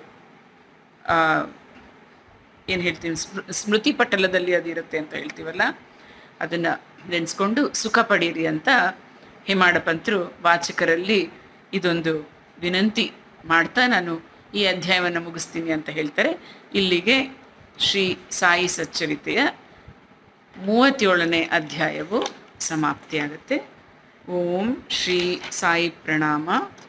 ಏನು ಹೇಳ್ತೀವಿ ಸ್ಮೃ ಸ್ಮೃತಿ ಪಟಲದಲ್ಲಿ ಅದಿರುತ್ತೆ ಅಂತ ಹೇಳ್ತೀವಲ್ಲ ಅದನ್ನು ನೆನೆಸ್ಕೊಂಡು ಸುಖ ಪಡೀರಿ ಅಂತ ಹೇಮಾಡ ಪಂತರು ವಾಚಕರಲ್ಲಿ ಇದೊಂದು ವಿನಂತಿ ಮಾಡ್ತಾ ನಾನು ಈ ಅಧ್ಯಾಯವನ್ನು ಮುಗಿಸ್ತೀನಿ ಅಂತ ಹೇಳ್ತಾರೆ ಇಲ್ಲಿಗೆ ಶ್ರೀ ಸಾಯಿ ಸಚ್ಚರಿತೆಯ ಮೂವತ್ತೇಳನೇ ಅಧ್ಯಾಯವು ಸಮಾಪ್ತಿಯಾಗುತ್ತೆ ಓಂ ಶ್ರೀ ಸಾಯಿ ಪ್ರಣಾಮ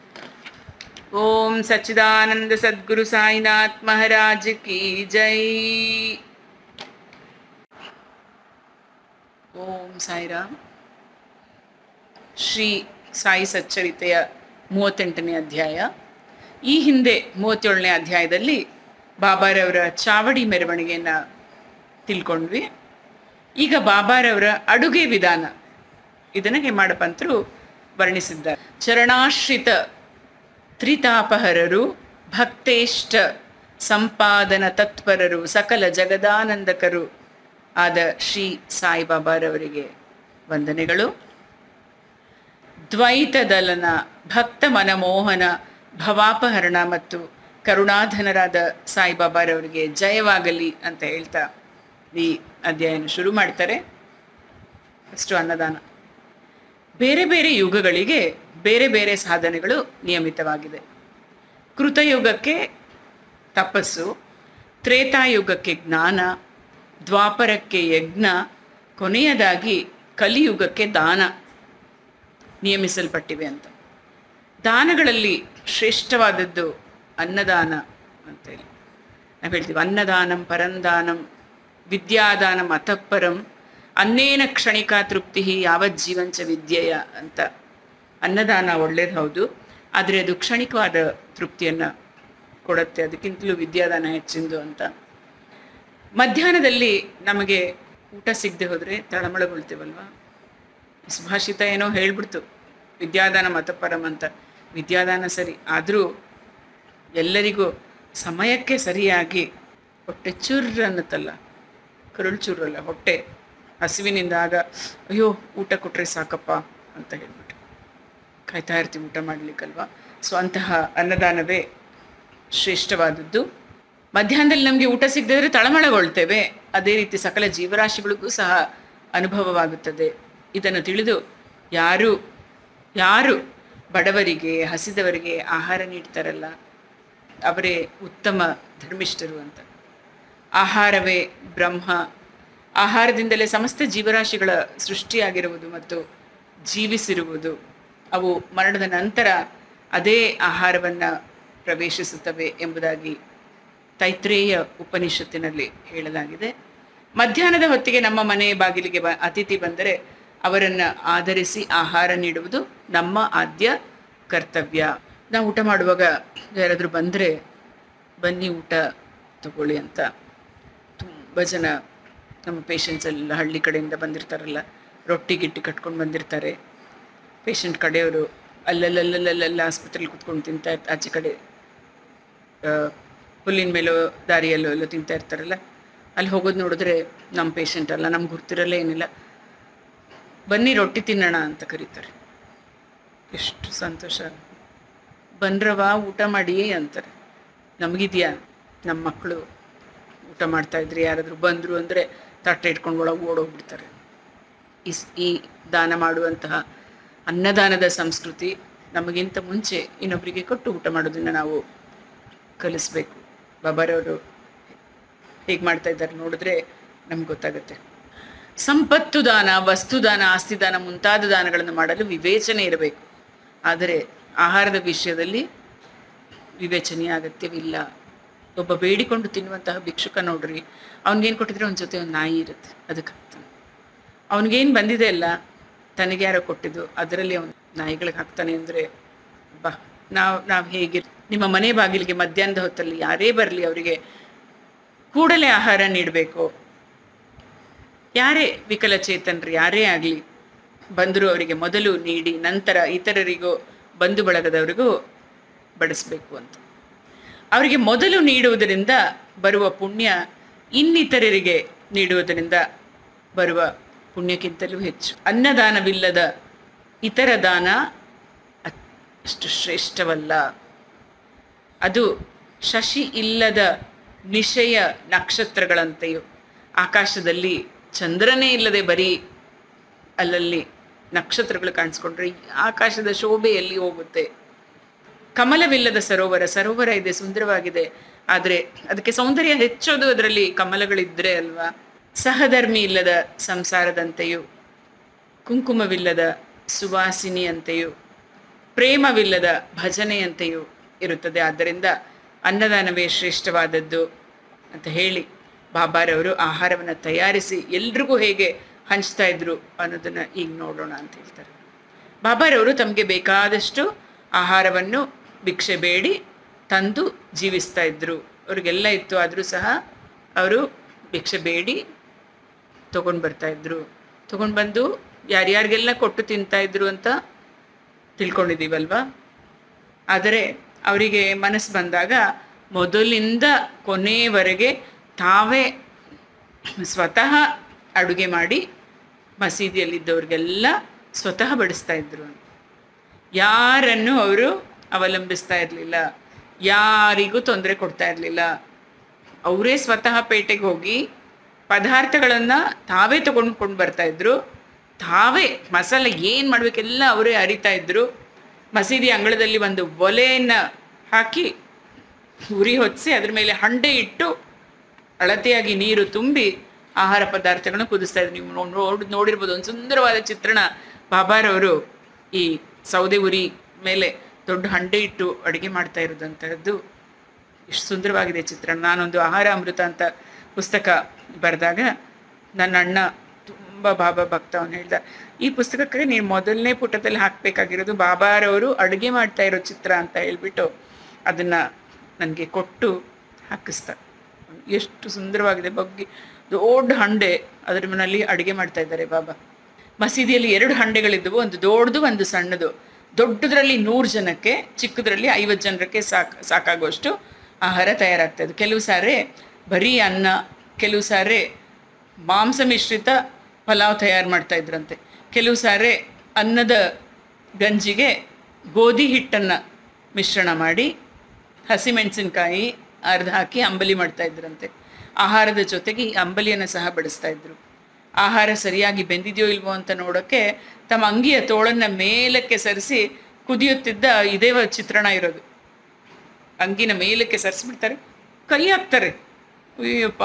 ಓಂ ಸಚ್ಚಿದಾನಂದ ಸದ್ಗುರು ಸಾಯಿನಾಥ್ ಮಹಾರಾಜ್ ಕಿ ಜೈ ಓಂ ಸಾಯಿರಾಮ್ ಶ್ರೀ ಸಾಯಿ ಸಚ್ಚರಿತೆಯ ಮೂವತ್ತೆಂಟನೇ ಅಧ್ಯಾಯ ಈ ಹಿಂದೆ ಮೂವತ್ತೇಳನೇ ಅಧ್ಯಾಯದಲ್ಲಿ ಬಾಬಾರವರ ಚಾವಡಿ ಮೆರವಣಿಗೆಯನ್ನು ತಿಳ್ಕೊಂಡ್ವಿ ಈಗ ಬಾಬಾರವರ ಅಡುಗೆ ವಿಧಾನ ಇದನ್ನು ಹೇಮಾಡ ಪಂತರು ವರ್ಣಿಸಿದ್ದಾರೆ ಚರಣಾಶ್ರಿತ ತ್ರಿತಾಪಹರರು ಭಕ್ತೇಷ್ಟ ಸಂಪಾದನ ತತ್ಪರರು ಸಕಲ ಜಗದಾನಂದಕರು ಆದ ಶ್ರೀ ಸಾಯಿಬಾಬಾರವರಿಗೆ ವಂದನೆಗಳು ದ್ವೈತದಲನ ಭಕ್ತ ಮನಮೋಹನ ಭವಾಪಹರಣ ಮತ್ತು ಕರುಣಾಧನರಾದ ಸಾಯಿಬಾಬಾರವರಿಗೆ ಜಯವಾಗಲಿ ಅಂತ ಹೇಳ್ತಾ ಈ ಅಧ್ಯಾಯನ ಶುರು ಮಾಡ್ತಾರೆ ಅಷ್ಟು ಅನ್ನದಾನ ಬೇರೆ ಬೇರೆ ಯುಗಗಳಿಗೆ ಬೇರೆ ಬೇರೆ ಸಾಧನೆಗಳು ನಿಯಮಿತವಾಗಿದೆ ಕೃತಯುಗಕ್ಕೆ ತಪಸ್ಸು ತ್ರೇತಾಯುಗಕ್ಕೆ ಜ್ಞಾನ ದ್ವಾಪರಕ್ಕೆ ಯಜ್ಞ ಕೊನೆಯದಾಗಿ ಕಲಿಯುಗಕ್ಕೆ ದಾನ ನಿಯಮಿಸಲ್ಪಟ್ಟಿವೆ ಅಂತ ದಾನಗಳಲ್ಲಿ ಶ್ರೇಷ್ಠವಾದದ್ದು ಅನ್ನದಾನ ಅಂತೇಳಿ ನಾವು ಹೇಳ್ತೀವಿ ಅನ್ನದಾನಂ ಪರಂದಾನಂ ವಿದ್ಯಾದಾನಂ ಅತಃಪರಂ ಅನ್ನೇನ ಕ್ಷಣಿಕ ತೃಪ್ತಿ ಯಾವಜ್ಜೀವಂಚ ವಿದ್ಯೆಯ ಅಂತ ಅನ್ನದಾನ ಒಳ್ಳೇದು ಹೌದು ಆದರೆ ಅದು ಕ್ಷಣಿಕವಾದ ತೃಪ್ತಿಯನ್ನು ಕೊಡುತ್ತೆ ಅದಕ್ಕಿಂತಲೂ ವಿದ್ಯಾದಾನ ಹೆಚ್ಚಿಂದು ಅಂತ ಮಧ್ಯಾಹ್ನದಲ್ಲಿ ನಮಗೆ ಊಟ ಸಿಗದೆ ಹೋದರೆ ತಳಮಳಗೊಳ್ತೀವಲ್ವಾ ಸುಭಾಷಿತ ಏನೋ ಹೇಳ್ಬಿಡ್ತು ವಿದ್ಯಾದಾನ ಮತಪರಂ ಅಂತ ವಿದ್ಯಾದಾನ ಸರಿ ಆದರೂ ಎಲ್ಲರಿಗೂ ಸಮಯಕ್ಕೆ ಸರಿಯಾಗಿ ಹೊಟ್ಟೆ ಚುರ್ರ್ ಅನ್ನತ್ತಲ್ಲ ಕರುಳು ಚುರ್ರಲ್ಲ ಹೊಟ್ಟೆ ಹಸಿವಿನಿಂದ ಆಗ ಅಯ್ಯೋ ಊಟ ಕೊಟ್ಟರೆ ಸಾಕಪ್ಪ ಅಂತ ಹೇಳ್ಬಿಟ್ಟು ಕಾಯ್ತಾ ಇರ್ತೀವಿ ಊಟ ಮಾಡಲಿಕ್ಕಲ್ವಾ ಸೊ ಅಂತಹ ಅನ್ನದಾನವೇ ಶ್ರೇಷ್ಠವಾದದ್ದು ಮಧ್ಯಾಹ್ನದಲ್ಲಿ ನಮಗೆ ಊಟ ಸಿಗದಿದ್ರೆ ತಳಮಳಗೊಳ್ತೇವೆ ಅದೇ ರೀತಿ ಸಕಲ ಜೀವರಾಶಿಗಳಿಗೂ ಸಹ ಅನುಭವವಾಗುತ್ತದೆ ಇದನ್ನು ತಿಳಿದು ಯಾರು ಯಾರು ಬಡವರಿಗೆ ಹಸಿದವರಿಗೆ ಆಹಾರ ನೀಡ್ತಾರಲ್ಲ ಅವರೇ ಉತ್ತಮ ಧರ್ಮಿಷ್ಠರು ಅಂತ ಆಹಾರವೇ ಬ್ರಹ್ಮ ಆಹಾರದಿಂದಲೇ ಸಮಸ್ತ ಜೀವರಾಶಿಗಳ ಸೃಷ್ಟಿಯಾಗಿರುವುದು ಮತ್ತು ಜೀವಿಸಿರುವುದು ಅವು ಮರಣದ ನಂತರ ಅದೇ ಆಹಾರವನ್ನು ಪ್ರವೇಶಿಸುತ್ತವೆ ಎಂಬುದಾಗಿ ತೈತ್ರೇಯ ಉಪನಿಷತ್ತಿನಲ್ಲಿ ಹೇಳಲಾಗಿದೆ ಮಧ್ಯಾಹ್ನದ ಹೊತ್ತಿಗೆ ನಮ್ಮ ಮನೆ ಬಾಗಿಲಿಗೆ ಬ ಅತಿಥಿ ಬಂದರೆ ಅವರನ್ನು ಆಧರಿಸಿ ಆಹಾರ ನೀಡುವುದು ನಮ್ಮ ಆದ್ಯ ಕರ್ತವ್ಯ ನಾವು ಊಟ ಮಾಡುವಾಗ ಯಾರಾದರೂ ಬಂದರೆ ಬನ್ನಿ ಊಟ ತಗೊಳ್ಳಿ ಅಂತ ತುಂಬ ಜನ ನಮ್ಮ ಪೇಷಂಟ್ಸ್ ಎಲ್ಲ ಹಳ್ಳಿ ಕಡೆಯಿಂದ ಬಂದಿರ್ತಾರಲ್ಲ ರೊಟ್ಟಿ ಗಿಟ್ಟಿ ಕಟ್ಕೊಂಡು ಬಂದಿರ್ತಾರೆ ಪೇಷಂಟ್ ಕಡೆಯವರು ಅಲ್ಲಲ್ಲಲ್ಲಲ್ಲಲ್ಲ ಆಸ್ಪತ್ರೆಲಿ ಕುತ್ಕೊಂಡು ತಿಂತಾ ಇರ್ತ ಆಚೆ ಕಡೆ ಆ, ಹುಲ್ಲಿನ ಮೇಲೋ ದಾರಿಯಲ್ಲೋ ಎಲ್ಲೋ ತಿಂತಾ ಇರ್ತಾರಲ್ಲ ಅಲ್ಲಿ ಹೋಗೋದು ನೋಡಿದ್ರೆ ನಮ್ಮ ಪೇಷಂಟ್ ಅಲ್ಲ ನಮ್ಗೆ ಗುರ್ತಿರಲ್ಲ ಏನಿಲ್ಲ ಬನ್ನಿ ರೊಟ್ಟಿ ತಿನ್ನೋಣ ಅಂತ ಕರೀತಾರೆ ಎಷ್ಟು ಸಂತೋಷ ಬಂದ್ರವ ಊಟ ಮಾಡಿ ಅಂತಾರೆ ನಮಗಿದೆಯಾ ನಮ್ಮ ಮಕ್ಕಳು ಊಟ ಮಾಡ್ತಾ ಇದ್ರಿ ಯಾರಾದರೂ ಬಂದರು ಅಂದರೆ ತಟ್ಟೆ ಇಟ್ಕೊಂಡು ಒಳಗೆ ಓಡೋಗ್ಬಿಡ್ತಾರೆ ಈ ಸ್- ಈ ದಾನ ಮಾಡುವಂತಹ ಅನ್ನದಾನದ ಸಂಸ್ಕೃತಿ ನಮಗಿಂತ ಮುಂಚೆ ಇನ್ನೊಬ್ಬರಿಗೆ ಕೊಟ್ಟು ಊಟ ಮಾಡೋದನ್ನು ನಾವು ಕಲಿಸ್ಬೇಕು ಬಾಬಾರವರು ಹೇಗೆ ಮಾಡ್ತಾ ಇದ್ದಾರೆ ನೋಡಿದ್ರೆ ನಮ್ಗೆ ಗೊತ್ತಾಗುತ್ತೆ ಸಂಪತ್ತು ದಾನ ವಸ್ತು ದಾನ ಆಸ್ತಿ ದಾನ ಮುಂತಾದ ದಾನಗಳನ್ನು ಮಾಡಲು ವಿವೇಚನೆ ಇರಬೇಕು ಆದರೆ ಆಹಾರದ ವಿಷಯದಲ್ಲಿ ವಿವೇಚನೆಯ ಅಗತ್ಯವಿಲ್ಲ ಒಬ್ಬ ಬೇಡಿಕೊಂಡು ತಿನ್ನುವಂತಹ ಭಿಕ್ಷುಕ ನೋಡ್ರಿ ಅವ್ನಿಗೇನು ಕೊಟ್ಟಿದ್ರೆ ಅವನ ಜೊತೆ ಒಂದು ನಾಯಿ ಇರುತ್ತೆ ಅದಕ್ಕೆ ಹಾಕ್ತಾನೆ ಅವನಿಗೇನು ಬಂದಿದೆ ಅಲ್ಲ ತನಗೆ ಯಾರೋ ಕೊಟ್ಟಿದ್ದು ಅದರಲ್ಲಿ ಅವನು ನಾಯಿಗಳಿಗೆ ಹಾಕ್ತಾನೆ ಅಂದರೆ ಬಾ ನಾವು ನಾವು ಹೇಗೆ ನಿಮ್ಮ ಮನೆ ಬಾಗಿಲಿಗೆ ಮಧ್ಯಾಹ್ನದ ಹೊತ್ತಲ್ಲಿ ಯಾರೇ ಬರಲಿ ಅವರಿಗೆ ಕೂಡಲೇ ಆಹಾರ ನೀಡಬೇಕು ಯಾರೇ ವಿಕಲಚೇತನರು ಯಾರೇ ಆಗಲಿ ಬಂದರೂ ಅವರಿಗೆ ಮೊದಲು ನೀಡಿ ನಂತರ ಇತರರಿಗೂ ಬಂಧು ಬಳಗದವರಿಗೂ ಬಡಿಸ್ಬೇಕು ಅಂತ ಅವರಿಗೆ ಮೊದಲು ನೀಡುವುದರಿಂದ ಬರುವ ಪುಣ್ಯ ಇನ್ನಿತರರಿಗೆ ನೀಡುವುದರಿಂದ ಬರುವ ಪುಣ್ಯಕ್ಕಿಂತಲೂ ಹೆಚ್ಚು ಅನ್ನದಾನವಿಲ್ಲದ ಇತರ ದಾನ ಅತ್- ಅಷ್ಟು ಶ್ರೇಷ್ಠವಲ್ಲ ಅದು ಶಶಿ ಇಲ್ಲದ ನಿಶಯ ನಕ್ಷತ್ರಗಳಂತೆಯೂ ಆಕಾಶದಲ್ಲಿ ಚಂದ್ರನೇ ಇಲ್ಲದೆ ಬರೀ ಅಲ್ಲಲ್ಲಿ ನಕ್ಷತ್ರಗಳು ಕಾಣಿಸ್ಕೊಂಡ್ರೆ ಈ ಆಕಾಶದ ಶೋಭೆ ಎಲ್ಲಿ ಹೋಗುತ್ತೆ ಕಮಲವಿಲ್ಲದ ಸರೋವರ ಸರೋವರ ಇದೆ ಸುಂದರವಾಗಿದೆ ಆದರೆ ಅದಕ್ಕೆ ಸೌಂದರ್ಯ ಹೆಚ್ಚೋದು ಅದರಲ್ಲಿ ಕಮಲಗಳಿದ್ರೆ ಅಲ್ವಾ ಸಹಧರ್ಮಿ ಇಲ್ಲದ ಸಂಸಾರದಂತೆಯೂ ಕುಂಕುಮವಿಲ್ಲದ ಸುವಾಸಿನಿಯಂತೆಯೂ ಪ್ರೇಮವಿಲ್ಲದ ಭಜನೆಯಂತೆಯೂ ಇರುತ್ತದೆ ಆದ್ದರಿಂದ ಅನ್ನದಾನವೇ ಶ್ರೇಷ್ಠವಾದದ್ದು ಅಂತ ಹೇಳಿ ಬಾಬಾರವರು ಆಹಾರವನ್ನು ತಯಾರಿಸಿ ಎಲ್ರಿಗೂ ಹೇಗೆ ಹಂಚ್ತಾ ಇದ್ರು ಅನ್ನೋದನ್ನ ಈಗ ನೋಡೋಣ ಅಂತ ಹೇಳ್ತಾರೆ ಬಾಬಾರವರು ತಮಗೆ ಬೇಕಾದಷ್ಟು ಆಹಾರವನ್ನು ಭಿಕ್ಷೆ ಬೇಡಿ ತಂದು ಜೀವಿಸ್ತಾ ಇದ್ರು ಅವ್ರಿಗೆಲ್ಲ ಇತ್ತು ಆದರೂ ಸಹ ಅವರು ಭಿಕ್ಷೆ ಬೇಡಿ ತೊಗೊಂಡು ಬರ್ತಾ ಇದ್ರು ತೊಗೊಂಡು ಬಂದು ಯಾರ್ಯಾರಿಗೆಲ್ಲ ಕೊಟ್ಟು ತಿಂತಾ ಇದ್ರು ಅಂತ ತಿಳ್ಕೊಂಡಿದ್ದೀವಲ್ವಾ ಆದರೆ ಅವರಿಗೆ ಮನಸ್ಸು ಬಂದಾಗ ಮೊದಲಿಂದ ಕೊನೆಯವರೆಗೆ ತಾವೇ ಸ್ವತಃ ಅಡುಗೆ ಮಾಡಿ ಮಸೀದಿಯಲ್ಲಿದ್ದವ್ರಿಗೆಲ್ಲ ಸ್ವತಃ ಬಡಿಸ್ತಾ ಇದ್ರು ಯಾರನ್ನು ಅವರು ಅವಲಂಬಿಸ್ತಾ ಇರಲಿಲ್ಲ ಯಾರಿಗೂ ತೊಂದರೆ ಕೊಡ್ತಾ ಇರಲಿಲ್ಲ ಅವರೇ ಸ್ವತಃ ಪೇಟೆಗೆ ಹೋಗಿ ಪದಾರ್ಥಗಳನ್ನು ತಾವೇ ತಗೊಂಡ್ಕೊಂಡು ಬರ್ತಾ ಇದ್ರು ತಾವೇ ಮಸಾಲೆ ಏನು ಮಾಡಬೇಕೆಲ್ಲ ಅವರೇ ಅರಿತಾ ಇದ್ರು ಮಸೀದಿ ಅಂಗಳದಲ್ಲಿ ಒಂದು ಒಲೆಯನ್ನು ಹಾಕಿ ಉರಿ ಹೊತ್ತಿಸಿ ಅದ್ರ ಮೇಲೆ ಹಂಡೆ ಇಟ್ಟು ಅಳತೆಯಾಗಿ ನೀರು ತುಂಬಿ ಆಹಾರ ಪದಾರ್ಥಗಳನ್ನು ಕುದಿಸ್ತಾ ಇದ್ರು ನೀವು ನೋ- ನೋಡ್ ನೋಡಿರ್ಬೋದು ಒಂದು ಸುಂದರವಾದ ಚಿತ್ರಣ ಬಾಬಾರವರು ಈ ಸೌದೆ ಉರಿ ಮೇಲೆ ದೊಡ್ಡ ಹಂಡೆ ಇಟ್ಟು ಅಡುಗೆ ಮಾಡ್ತಾ ಇರೋದಂತಹದ್ದು ಎಷ್ಟು ಸುಂದರವಾಗಿದೆ ಚಿತ್ರಣ ನಾನೊಂದು ಆಹಾರ ಅಮೃತ ಅಂತ ಪುಸ್ತಕ ಬರೆದಾಗ ನನ್ನ ಅಣ್ಣ ತುಂಬ ಬಾಬಾ ಭಕ್ತ ಅವನು ಹೇಳ್ದ ಈ ಪುಸ್ತಕಕ್ಕೆ ನೀನು ಮೊದಲನೇ ಪುಟದಲ್ಲಿ ಹಾಕಬೇಕಾಗಿರೋದು ಬಾಬಾರವರು ಅಡುಗೆ ಮಾಡ್ತಾ ಇರೋ ಚಿತ್ರ ಅಂತ ಹೇಳ್ಬಿಟ್ಟು ಅದನ್ನು ನನಗೆ ಕೊಟ್ಟು ಹಾಕಿಸ್ತ ಎಷ್ಟು ಸುಂದರವಾಗಿದೆ ಬಗ್ಗೆ ದೊಡ್ಡ ಹಂಡೆ ಅದರ ಮನಲ್ಲಿ ಅಡುಗೆ ಮಾಡ್ತಾ ಇದ್ದಾರೆ ಬಾಬಾ ಮಸೀದಿಯಲ್ಲಿ ಎರಡು ಹಂಡೆಗಳಿದ್ದವು ಒಂದು ದೊಡ್ಡದು ಒಂದು ಸಣ್ಣದು ದೊಡ್ಡದ್ರಲ್ಲಿ ನೂರು ಜನಕ್ಕೆ ಚಿಕ್ಕದ್ರಲ್ಲಿ ಐವತ್ತು ಜನಕ್ಕೆ ಸಾಕು ಸಾಕಾಗುವಷ್ಟು ಆಹಾರ ತಯಾರಾಗ್ತಾ ಇದ್ದು ಕೆಲವು ಸಾರಿ ಬರೀ ಅನ್ನ ಕೆಲವು ಸಾರಿ ಮಾಂಸ ಮಿಶ್ರಿತ ಪಲಾವ್ ತಯಾರು ಮಾಡ್ತಾ ಇದ್ರಂತೆ ಕೆಲವು ಸಾರಿ ಅನ್ನದ ಗಂಜಿಗೆ ಗೋಧಿ ಹಿಟ್ಟನ್ನು ಮಿಶ್ರಣ ಮಾಡಿ ಹಸಿಮೆಣಸಿನ್ಕಾಯಿ ಅರ್ಧ ಹಾಕಿ ಅಂಬಲಿ ಮಾಡ್ತಾ ಇದ್ರಂತೆ ಆಹಾರದ ಜೊತೆಗೆ ಈ ಅಂಬಲಿಯನ್ನು ಸಹ ಬಡಿಸ್ತಾ ಇದ್ರು ಆಹಾರ ಸರಿಯಾಗಿ ಬೆಂದಿದೆಯೋ ಇಲ್ವೋ ಅಂತ ನೋಡೋಕ್ಕೆ ತಮ್ಮ ಅಂಗಿಯ ತೋಳನ್ನು ಮೇಲಕ್ಕೆ ಸರಿಸಿ ಕುದಿಯುತ್ತಿದ್ದ ಇದೇ ಒಂದು ಚಿತ್ರಣ ಇರೋದು ಅಂಗಿನ ಮೇಲಕ್ಕೆ ಸರಿಸ್ಬಿಡ್ತಾರೆ ಕೈ ಹಾಕ್ತಾರೆ ಅಯ್ಯಪ್ಪ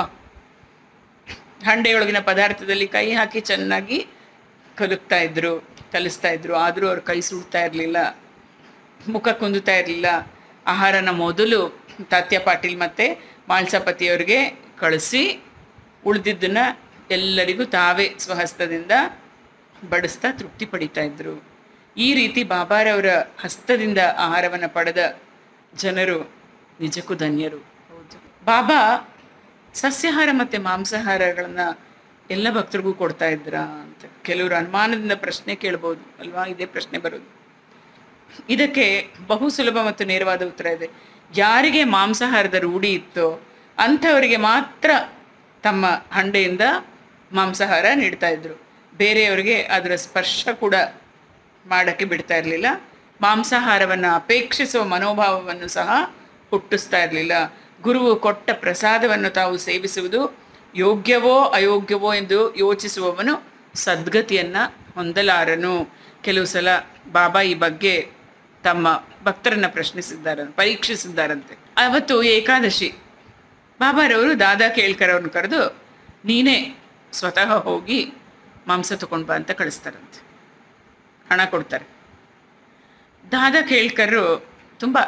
ಹಂಡೆಯೊಳಗಿನ ಪದಾರ್ಥದಲ್ಲಿ ಕೈ ಹಾಕಿ ಚೆನ್ನಾಗಿ ಕಲುಕ್ತಾ ಇದ್ರು ಕಲಿಸ್ತಾ ಇದ್ರು ಆದರೂ ಅವ್ರ ಕೈ ಸುಡ್ತಾ ಇರಲಿಲ್ಲ ಮುಖ ಕುಂದುತ್ತಾ ಇರಲಿಲ್ಲ ಆಹಾರನ ಮೊದಲು ತಾತ್ಯ ಪಾಟೀಲ್ ಮತ್ತು ಮಾಲ್ಸಪತಿಯವ್ರಿಗೆ ಕಳಿಸಿ ಉಳಿದಿದ್ದನ್ನು ಎಲ್ಲರಿಗೂ ತಾವೇ ಸ್ವಹಸ್ತದಿಂದ ಬಡಿಸ್ತಾ ತೃಪ್ತಿ ಪಡಿತಾ ಇದ್ರು ಈ ರೀತಿ ಬಾಬಾರವರ ಹಸ್ತದಿಂದ ಆಹಾರವನ್ನು ಪಡೆದ ಜನರು ನಿಜಕ್ಕೂ ಧನ್ಯರು ಹೌದು ಬಾಬಾ ಸಸ್ಯಾಹಾರ ಮತ್ತು ಮಾಂಸಾಹಾರಗಳನ್ನು ಎಲ್ಲ ಭಕ್ತರಿಗೂ ಕೊಡ್ತಾ ಇದ್ರಾ ಅಂತ ಕೆಲವರು ಅನುಮಾನದಿಂದ ಪ್ರಶ್ನೆ ಕೇಳ್ಬೋದು ಅಲ್ವಾ ಇದೇ ಪ್ರಶ್ನೆ ಬರೋದು ಇದಕ್ಕೆ ಬಹು ಸುಲಭ ಮತ್ತು ನೇರವಾದ ಉತ್ತರ ಇದೆ ಯಾರಿಗೆ ಮಾಂಸಾಹಾರದ ರೂಢಿ ಇತ್ತೋ ಅಂಥವರಿಗೆ ಮಾತ್ರ ತಮ್ಮ ಹಂಡೆಯಿಂದ ಮಾಂಸಾಹಾರ ನೀಡ್ತಾ ಇದ್ರು ಬೇರೆಯವರಿಗೆ ಅದರ ಸ್ಪರ್ಶ ಕೂಡ ಮಾಡೋಕ್ಕೆ ಬಿಡ್ತಾ ಇರಲಿಲ್ಲ ಮಾಂಸಾಹಾರವನ್ನು ಅಪೇಕ್ಷಿಸುವ ಮನೋಭಾವವನ್ನು ಸಹ ಹುಟ್ಟಿಸ್ತಾ ಇರಲಿಲ್ಲ ಗುರುವು ಕೊಟ್ಟ ಪ್ರಸಾದವನ್ನು ತಾವು ಸೇವಿಸುವುದು ಯೋಗ್ಯವೋ ಅಯೋಗ್ಯವೋ ಎಂದು ಯೋಚಿಸುವವನು ಸದ್ಗತಿಯನ್ನು ಹೊಂದಲಾರನು ಕೆಲವು ಸಲ ಬಾಬಾ ಈ ಬಗ್ಗೆ ತಮ್ಮ ಭಕ್ತರನ್ನ ಪ್ರಶ್ನಿಸಿದ್ದಾರೆ ಪರೀಕ್ಷಿಸಿದ್ದಾರಂತೆ ಅವತ್ತು ಏಕಾದಶಿ ಬಾಬಾರವರು ದಾದಾ ಕೇಳ್ಕರ್ ಅವ್ರನ್ನ ಕರೆದು ನೀನೇ ಸ್ವತಃ ಹೋಗಿ ಮಾಂಸ ತಗೊಂಡು ಬಾ ಅಂತ ಕಳಿಸ್ತಾರಂತೆ ಹಣ ಕೊಡ್ತಾರೆ ದಾದಾ ಕೇಳ್ಕರು ತುಂಬ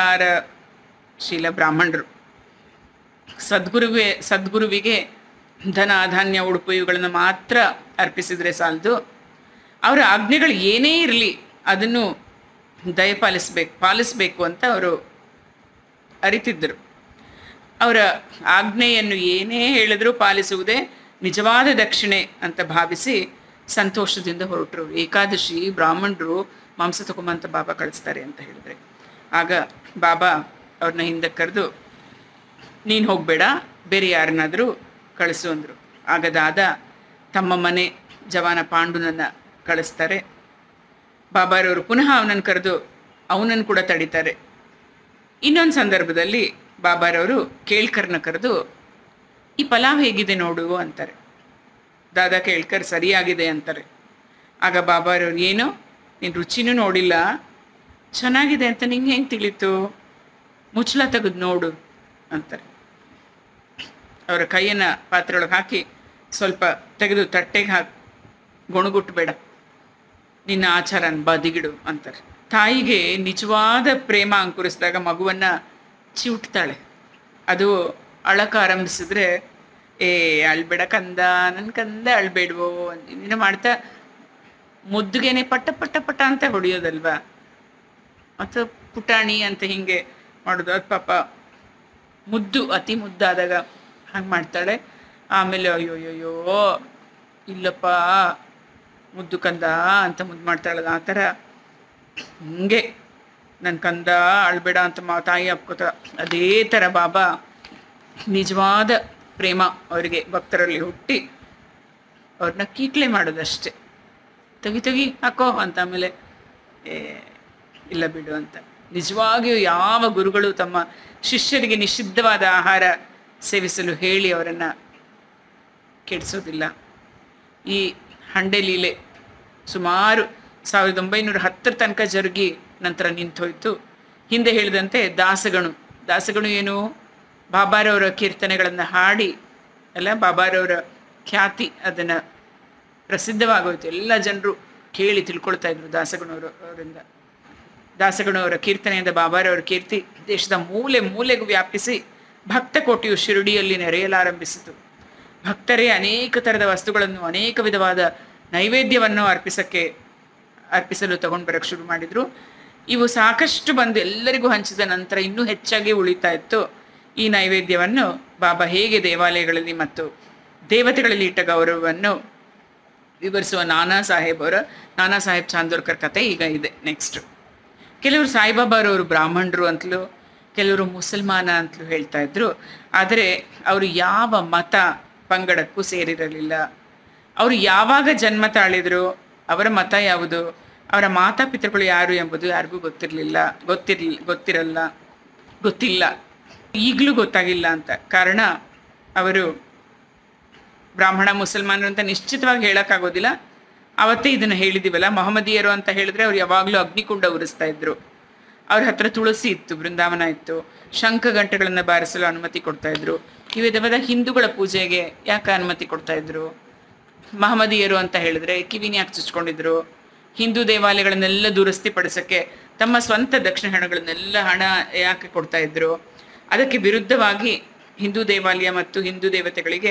ಆಚಾರಶೀಲ ಬ್ರಾಹ್ಮಣರು ಸದ್ಗುರುವಿಗೆ ಸದ್ಗುರುವಿಗೆ ಧನ ಧಾನ್ಯ ಉಡುಪು ಇವುಗಳನ್ನು ಮಾತ್ರ ಅರ್ಪಿಸಿದರೆ ಸಾಲದು ಅವರ ಆಜ್ಞೆಗಳು ಏನೇ ಇರಲಿ ಅದನ್ನು ದಯಪಾಲಿಸ್ಬೇಕು ಪಾಲಿಸಬೇಕು ಅಂತ ಅವರು ಅರಿತಿದ್ದರು ಅವರ ಆಜ್ಞೆಯನ್ನು ಏನೇ ಹೇಳಿದ್ರೂ ಪಾಲಿಸುವುದೇ ನಿಜವಾದ ದಕ್ಷಿಣೆ ಅಂತ ಭಾವಿಸಿ ಸಂತೋಷದಿಂದ ಹೊರಟರು ಏಕಾದಶಿ ಬ್ರಾಹ್ಮಣರು ಮಾಂಸ ತಗೊಂಬಂತ ಬಾಬಾ ಕಳಿಸ್ತಾರೆ ಅಂತ ಹೇಳಿದ್ರೆ ಆಗ ಬಾಬಾ ಅವ್ರನ್ನ ಹಿಂದೆ ಕರೆದು ನೀನು ಹೋಗಬೇಡ ಬೇರೆ ಯಾರನ್ನಾದರೂ ಕಳಿಸು ಅಂದರು ಆಗ ದಾದ ತಮ್ಮ ಮನೆ ಜವಾನ ಪಾಂಡುನನ್ನು ಕಳಿಸ್ತಾರೆ ಬಾಬಾರವರು ಪುನಃ ಅವನನ್ನು ಕರೆದು ಅವನನ್ನು ಕೂಡ ತಡಿತಾರೆ ಇನ್ನೊಂದು ಸಂದರ್ಭದಲ್ಲಿ ಬಾಬಾರವರು ಕೇಳ್ಕರ್ನ ಕರೆದು ಈ ಪಲಾವ್ ಹೇಗಿದೆ ನೋಡು ಅಂತಾರೆ ದಾದಾ ಕೇಳ್ಕರ್ ಸರಿಯಾಗಿದೆ ಅಂತಾರೆ ಆಗ ಬಾಬಾರವ್ರು ಏನು ನೀನು ರುಚಿನೂ ನೋಡಿಲ್ಲ ಚೆನ್ನಾಗಿದೆ ಅಂತ ನಿಂಗೆ ಹೆಂಗೆ ತಿಳಿತು ಮುಚ್ಚಳ ತೆಗೆದು ನೋಡು ಅಂತಾರೆ ಅವರ ಕೈಯನ್ನು ಪಾತ್ರೆಯೊಳಗೆ ಹಾಕಿ ಸ್ವಲ್ಪ ತೆಗೆದು ತಟ್ಟೆಗೆ ಹಾಕಿ ಗೊಣಗುಟ್ಬೇಡ ನಿನ್ನ ಆಚಾರನ ಬದಿಗಿಡು ಅಂತಾರೆ ತಾಯಿಗೆ ನಿಜವಾದ ಪ್ರೇಮ ಅಂಕುರಿಸಿದಾಗ ಮಗುವನ್ನು ಚಿವುಟ್ತಾಳೆ ಅದು ಅಳಕ ಆರಂಭಿಸಿದ್ರೆ ಏ ಅಳ್ಬೇಡ ಕಂದ ನನ್ನ ಕಂದ ಅಳ್ಬೇಡ್ವೋ ಇನ್ನೇನು ಮಾಡ್ತಾ ಮುದ್ದುಗೇನೆ ಪಟ್ಟ ಪಟ್ಟ ಪಟ್ಟ ಅಂತ ಹೊಡೆಯೋದಲ್ವಾ ಮತ್ತು ಪುಟಾಣಿ ಅಂತ ಹಿಂಗೆ ಮಾಡೋದು ಅದು ಪಾಪ ಮುದ್ದು ಅತಿ ಮುದ್ದಾದಾಗ ಹಾಗೆ ಮಾಡ್ತಾಳೆ ಆಮೇಲೆ ಅಯ್ಯೋಯ್ಯೋ ಇಲ್ಲಪ್ಪ ಮುದ್ದು ಕಂದ ಅಂತ ಮುದ್ದು ಮಾಡ್ತಾಳಲ್ಲ ಆ ಥರ ಹಿಂಗೆ ನನ್ನ ಕಂದ ಅಳ್ಬೇಡ ಅಂತ ಮಾ ತಾಯಿ ಅಪ್ಕೋತ ಅದೇ ಥರ ಬಾಬಾ ನಿಜವಾದ ಪ್ರೇಮ ಅವರಿಗೆ ಭಕ್ತರಲ್ಲಿ ಹುಟ್ಟಿ ಅವ್ರನ್ನ ಕೀಟ್ಲೆ ಮಾಡೋದಷ್ಟೆ ತೆಗಿ ತೆಗಿ ಹಾಕೋ ಅಂತ ಆಮೇಲೆ ಏ, ಇಲ್ಲ ಬಿಡು ಅಂತ ನಿಜವಾಗಿಯೂ ಯಾವ ಗುರುಗಳು ತಮ್ಮ ಶಿಷ್ಯರಿಗೆ ನಿಷಿದ್ಧವಾದ ಆಹಾರ ಸೇವಿಸಲು ಹೇಳಿ ಅವರನ್ನು ಕೆಡಿಸೋದಿಲ್ಲ ಈ ಹಂಡೆ ಲೀಲೆ ಸುಮಾರು ಸಾವಿರದ ಒಂಬೈನೂರ ಹತ್ತರ ತನಕ ಜರುಗಿ ನಂತರ ನಿಂತೋಯ್ತು ಹಿಂದೆ ಹೇಳಿದಂತೆ ದಾಸಗಣು ದಾಸಗಣು ಏನು ಬಾಬಾರವರ ಕೀರ್ತನೆಗಳನ್ನು ಹಾಡಿ ಅಲ್ಲ ಬಾಬಾರವರ ಖ್ಯಾತಿ ಅದನ್ನು ಪ್ರಸಿದ್ಧವಾಗೋಯ್ತು ಎಲ್ಲ ಜನರು ಕೇಳಿ ತಿಳ್ಕೊಳ್ತಾ ಇದ್ರು ದಾಸಗಣವರು ಅವರಿಂದ ದಾಸಗಣವರ ಕೀರ್ತನೆಯಿಂದ ಬಾಬಾರವರ ಕೀರ್ತಿ ದೇಶದ ಮೂಲೆ ಮೂಲೆಗೂ ವ್ಯಾಪಿಸಿ ಭಕ್ತ ಕೋಟಿಯು ಶಿರುಡಿಯಲ್ಲಿ ನೆರೆಯಲಾರಂಭಿಸಿತು ಭಕ್ತರೇ ಅನೇಕ ಥರದ ವಸ್ತುಗಳನ್ನು ಅನೇಕ ವಿಧವಾದ ನೈವೇದ್ಯವನ್ನು ಅರ್ಪಿಸಕ್ಕೆ ಅರ್ಪಿಸಲು ತಗೊಂಡು ಬರಕ್ಕೆ ಶುರು ಮಾಡಿದ್ರು ಇವು ಸಾಕಷ್ಟು ಬಂದು ಎಲ್ಲರಿಗೂ ಹಂಚಿದ ನಂತರ ಇನ್ನೂ ಹೆಚ್ಚಾಗಿ ಉಳಿತಾ ಇತ್ತು ಈ ನೈವೇದ್ಯವನ್ನು ಬಾಬಾ ಹೇಗೆ ದೇವಾಲಯಗಳಲ್ಲಿ ಮತ್ತು ದೇವತೆಗಳಲ್ಲಿ ಇಟ್ಟ ಗೌರವವನ್ನು ವಿವರಿಸುವ ನಾನಾ ಸಾಹೇಬ್ ಅವರ ನಾನಾ ಸಾಹೇಬ್ ಚಾಂದೋರ್ಕರ್ ಕತೆ ಈಗ ಇದೆ ನೆಕ್ಸ್ಟ್ ಕೆಲವರು ಸಾಯಿಬಾಬಾರವರು ಬ್ರಾಹ್ಮಣರು ಅಂತಲೂ ಕೆಲವರು ಮುಸಲ್ಮಾನ ಅಂತಲೂ ಹೇಳ್ತಾ ಇದ್ರು ಆದರೆ ಅವರು ಯಾವ ಮತ ಪಂಗಡಕ್ಕೂ ಸೇರಿರಲಿಲ್ಲ ಅವರು ಯಾವಾಗ ಜನ್ಮ ತಾಳಿದ್ರು ಅವರ ಮತ ಯಾವುದು ಅವರ ಮಾತಾಪಿತೃಗಳು ಯಾರು ಎಂಬುದು ಯಾರಿಗೂ ಗೊತ್ತಿರಲಿಲ್ಲ ಗೊತ್ತಿರ್ಲಿ ಗೊತ್ತಿರಲ್ಲ ಗೊತ್ತಿಲ್ಲ ಈಗಲೂ ಗೊತ್ತಾಗಿಲ್ಲ ಅಂತ ಕಾರಣ ಅವರು ಬ್ರಾಹ್ಮಣ ಮುಸಲ್ಮಾನರು ಅಂತ ನಿಶ್ಚಿತವಾಗಿ ಹೇಳೋಕ್ಕಾಗೋದಿಲ್ಲ ಅವತ್ತೇ ಇದನ್ನು ಹೇಳಿದ್ದೀವಲ್ಲ ಮೊಹಮ್ಮದಿಯರು ಅಂತ ಹೇಳಿದ್ರೆ ಅವ್ರು ಯಾವಾಗಲೂ ಅಗ್ನಿಕುಂಡ ಉರಿಸ್ತಾ ಇದ್ರು ಅವ್ರ ಹತ್ರ ತುಳಸಿ ಇತ್ತು ಬೃಂದಾವನ ಇತ್ತು ಶಂಖ ಗಂಟೆಗಳನ್ನು ಬಾರಿಸಲು ಅನುಮತಿ ಕೊಡ್ತಾ ಇದ್ರು ಈ ವಿಧವಾದ ಹಿಂದೂಗಳ ಪೂಜೆಗೆ ಯಾಕೆ ಅನುಮತಿ ಕೊಡ್ತಾ ಇದ್ರು ಮಹಮ್ಮದಿಯರು ಅಂತ ಹೇಳಿದ್ರೆ ಕಿವಿನ ಯಾಕೆ ಚುಚ್ಕೊಂಡಿದ್ರು ಹಿಂದೂ ದೇವಾಲಯಗಳನ್ನೆಲ್ಲ ದುರಸ್ತಿ ಪಡಿಸಕ್ಕೆ ತಮ್ಮ ಸ್ವಂತ ದಕ್ಷಿಣ ಹಣಗಳನ್ನೆಲ್ಲ ಹಣ ಯಾಕೆ ಕೊಡ್ತಾ ಇದ್ರು ಅದಕ್ಕೆ ವಿರುದ್ಧವಾಗಿ ಹಿಂದೂ ದೇವಾಲಯ ಮತ್ತು ಹಿಂದೂ ದೇವತೆಗಳಿಗೆ